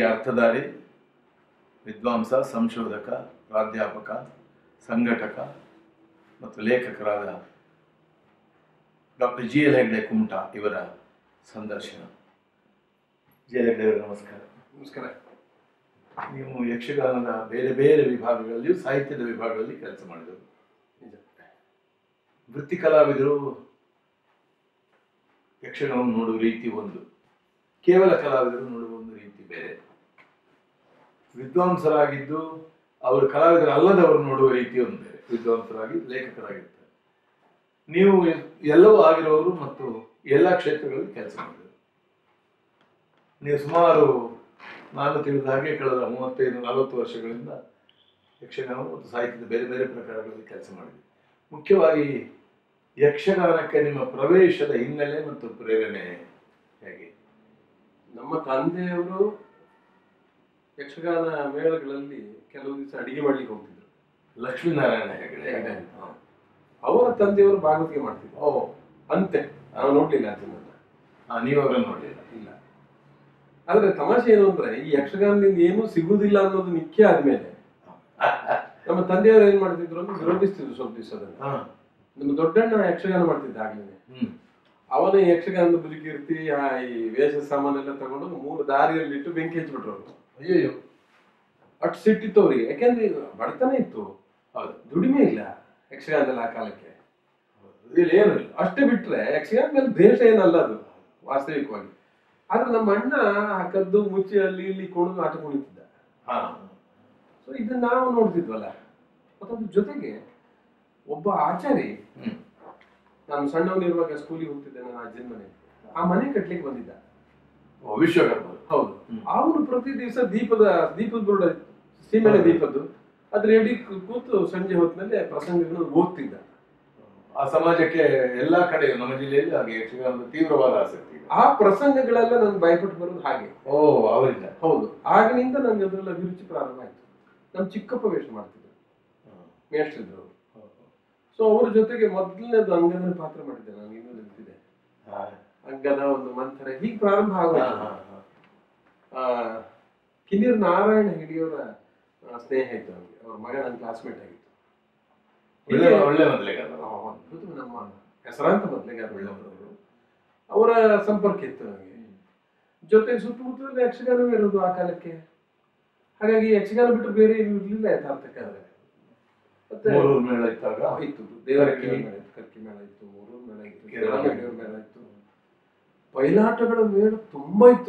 ಅರ್ಥಧಾರಿ ವಿದ್ವಾಂಸ ಸಂಶೋಧಕ ಪ್ರಾಧ್ಯಾಪಕ ಸಂಘಟಕ ಮತ್ತು ಲೇಖಕರಾದ doctor G L Hegde Kumta ಇವರ ಸಂದರ್ಶನ ಜಿ ಎಲ್ ಹೆಗ್ಡೆ ಅವರೇ ನಮಸ್ಕಾರ ನಮಸ್ಕಾರ ನೀವು ಯಕ್ಷಗಾನದ ಬೇರೆ ಬೇರೆ ವಿಭಾಗಗಳಲ್ಲಿಯೂ ಸಾಹಿತ್ಯದ ವಿಭಾಗಗಳಲ್ಲಿ ಕೆಲಸ ಮಾಡಿದರು ನಿಜ ವೃತ್ತಿ ಕಲಾವಿದರು ಯಕ್ಷಗಾನವನ್ನು ನೋಡುವ ರೀತಿ ಒಂದು ಕೇವಲ ಕಲಾವಿದರು ನೋಡುವ ಒಂದು ರೀತಿ ಬೇರೆ ವಿದ್ವಾಂಸರಾಗಿದ್ದು ಅವರು ಕಲಾವಿದರು ಅಲ್ಲದವರು ನೋಡುವ ರೀತಿ ಒಂದು ಬೇರೆ ವಿದ್ವಾಂಸರಾಗಿ ಲೇಖಕರಾಗಿರ್ತಾರೆ ನೀವು ಎಲ್ಲವೂ ಆಗಿರೋರು ಮತ್ತು ಎಲ್ಲ ಕ್ಷೇತ್ರಗಳಲ್ಲಿ ಕೆಲಸ ಮಾಡಿದರು ನೀವು ಸುಮಾರು ನಾನು ತಿಳಿದ ಹಾಗೆ ಕಳೆದ ಮೂವತ್ತೈದು ನಲವತ್ತು ವರ್ಷಗಳಿಂದ ಯಕ್ಷಗಾನ ಮತ್ತು ಸಾಹಿತ್ಯದ ಬೇರೆ ಬೇರೆ ಪ್ರಕಾರಗಳಲ್ಲಿ ಕೆಲಸ ಮಾಡಿದೆ ಮುಖ್ಯವಾಗಿ ಯಕ್ಷಗಾನಕ್ಕೆ ನಿಮ್ಮ ಪ್ರವೇಶದ ಹಿನ್ನೆಲೆ ಮತ್ತು ಪ್ರೇರಣೆ ಹೇಗೆ ನಮ್ಮ ತಂದೆಯವರು ಯಕ್ಷಗಾನ ಮೇಳಗಳಲ್ಲಿ ಕೆಲವು ದಿವಸ ಅಡಿಗೆ ಮಾಡ್ಲಿಕ್ಕೆ ಹೋಗ್ತಿದ್ರು ಲಕ್ಷ್ಮೀನಾರಾಯಣ ಹೆಗಡೆ ಹೆಗಡೆ. ಅವರ ತಂದೆಯವರು ಭಾಗವತಿಗೆ ಮಾಡ್ತಿದ್ರು ಓ ಅಂತೆ ನಾವು ನೋಡ್ಲಿಲ್ಲ ಅದನ್ನ ಆ, ನೀವು ಅವರನ್ನು ನೋಡಲಿಲ್ಲ ಇಲ್ಲ ಆದ್ರೆ ತಮಾಷೆ ಏನು ಅಂದ್ರೆ ಈ ಯಕ್ಷಗಾನದಿಂದ ಏನೂ ಸಿಗುವುದಿಲ್ಲ ಅನ್ನೋದು ನಿತ್ಯ ಆದ್ಮೇಲೆ ನಮ್ಮ ತಂದೆಯವರು ಏನ್ ಮಾಡ್ತಿದ್ರು ಅಂದ್ರೆ ವಿರೋಧಿಸ್ತಿದ್ರು ಸ್ವಲ್ಪ ದಿವಸ ಅದನ್ನ ಹಾ ನಮ್ಮ ದೊಡ್ಡಣ್ಣ ಯಕ್ಷಗಾನ ಮಾಡ್ತಿದ್ದ ಆಗ್ಲೇನೆ ಹ್ಮ್ ಅವನ ಯಕ್ಷಗಾನದ ಬುದುಕೀರ್ತಿ ಆ ಈ ವೇಷ ಸಾಮಾನೆಲ್ಲ ತಗೊಂಡು ಮೂರು ದಾರಿಯಲ್ಲಿ ಇಟ್ಟು ಬೆಂಕಿ ಹಚ್ಚಿಬಿಟ್ರು ಅವ್ರು ಅಯ್ಯೋ ಅಟ್ ಸಿಟ್ಟಿತ್ತು ಅವ್ರಿಗೆ ಯಾಕೆಂದ್ರೆ ಈಗ ಬಡತನ ಇತ್ತು ಹೌದು ದುಡಿಮೆ ಇಲ್ಲ ಯಕ್ಷಗಾನದಲ್ಲಿ ಆ ಕಾಲಕ್ಕೆ ಇಲ್ಲಿ ಏನು ಇಲ್ಲ ಅಷ್ಟೇ ಬಿಟ್ರೆ ಯಕ್ಷಗಾನ ಮೇಲೆ ದೇಶ ಏನಲ್ಲ ಅದು ವಾಸ್ತವಿಕವಾಗಿ ಆದ್ರೆ ನಮ್ಮ ಅಣ್ಣ ಆ ಕದ್ದು ಮುಚ್ಚಿ ಅಲ್ಲಿ ಇಲ್ಲಿ ಕುಣಿದು ಆಟ ಕುಣಿತಿದ್ದ ಹಾ ಸೊ ಇದನ್ನ ನಾವು ನೋಡ್ತಿದ್ವಲ್ಲ ಮತ್ತೊಂದು ಜೊತೆಗೆ ಒಬ್ಬ ಆಚಾರಿ ಹ್ಮ್ ನಾನು ಸಣ್ಣವನಿರುವಾಗ ಸ್ಕೂಲಿಗೆ ಹೋಗ್ತಿದ್ದೆ ನನ್ನ ಅಜ್ಜನ ಮನೆ ಆ ಮನೆ ಕಟ್ಲಿಕ್ಕೆ ಬಂದಿದ್ದ ಓ, ವಿಶ್ವಕರ್ಮ ಹೌದು ಹ್ಮ್. ಅವನು ಪ್ರತಿ ದಿವಸ ದೀಪದ ದೀಪದ ಬುರುಡ ಸೀಮೆಣ್ಣೆ ದೀಪದ್ದು ಅದ್ರ ಎಡಿ ಕೂತು ಸಂಜೆ ಹೊತ್ತಿನಲ್ಲಿ ಪ್ರಸಂಗಗಳನ್ನು ಓದ್ತಿದ್ದ ಆ ಸಮಾಜಕ್ಕೆ ಎಲ್ಲಾ ಕಡೆ ನಮ್ಮ ಜಿಲ್ಲೆಯಲ್ಲಿ ಹಾಗೆ ಯಕ್ಷಗಾನದ ತೀವ್ರವಾದ ಆಸಕ್ತಿ ಇದೆ ಆ ಪ್ರಸಂಗಗಳೆಲ್ಲ ನನ್ಗೆ ಭಯಪಟ್ಟು ಬರೋದು ಹಾಗೆ ಓ ಅವರಿಂದ ಹೌದು ಆಗಿನಿಂದ ನನಗೆ ಅದರಲ್ಲಿ ಅಭಿರುಚಿ ಪ್ರಾರಂಭ ಆಯ್ತು ನಮ್ಮ ಚಿಕ್ಕಪ್ಪ ವೇಷ ಮಾಡ್ತಿದ್ರು ಮೇಷ್ಟ್ರಿದ್ರು ಅವರು ಸೊ ಅವ್ರ ಜೊತೆಗೆ ಮೊದಲನೇದು ಅಂಗದ ಪಾತ್ರ ಮಾಡಿದ್ದೆ ನಾನು ಇನ್ನೂ ನೆನಪಿದೆ ಹಾ. ಅಂಗದ ಒಂದು ಮಂಥರ ಹೀಗೆ ಪ್ರಾರಂಭ ಹಾ, ಆಗೋಯ್ತು ಹಾ, ಹಾ. ಆ, ಕಿನ್ನೀರ್ ನಾರಾಯಣ ಹೆಗಡೆಯವರ ಆ, ಸ್ನೇಹ ಇತ್ತು ನಮಗೆ ಅವ್ರ ಮಗ ನನ್ನ ಕ್ಲಾಸ್ಮೇಟ್ ಆಗಿತ್ತು ಒಳ್ಳೆ ಒಳ್ಳೆ ಮೊದಲಿಗಾರ ಆ, ಅದ್ಭುತ ನಮ್ಮ ಹೆಸರಾಂತ ಮೊದಲಿಗಾರ ಒಳ್ಳೆಯವರು ಅವರ ಸಂಪರ್ಕ ಇತ್ತು ನನಗೆ ಜೊತೆಗೆ ಸುತ್ತಮುತ್ತಲ ಯಕ್ಷಗಾನವೇ ಇರೋದು ಆ ಕಾಲಕ್ಕೆ ಹಾಗಾಗಿ ಯಕ್ಷಗಾನ ಬಿಟ್ಟು ಬೇರೆ ಏನು ಇರ್ಲಿಲ್ಲ ಯಥಾರ್ಥಕ್ಕಾದ್ರೆ ಮತ್ತೆ ಮೂರೂರು ಮೇಳ ಇದ್ದಾಗ ಇತ್ತು ದೇವರ ಕರ್ಕಿ. ಮೇಳ ಇತ್ತು ಕರ್ಕಿ ಮೇಳ ಇತ್ತು ಮೂರೂರು ಮೇಳ ಇತ್ತು ಕೇರಳ ದೇವರ ಮೇಳ ಇತ್ತು ಬಯಲಾಟಗಳ ಮೇಳ ತುಂಬಾ ಇತ್ತು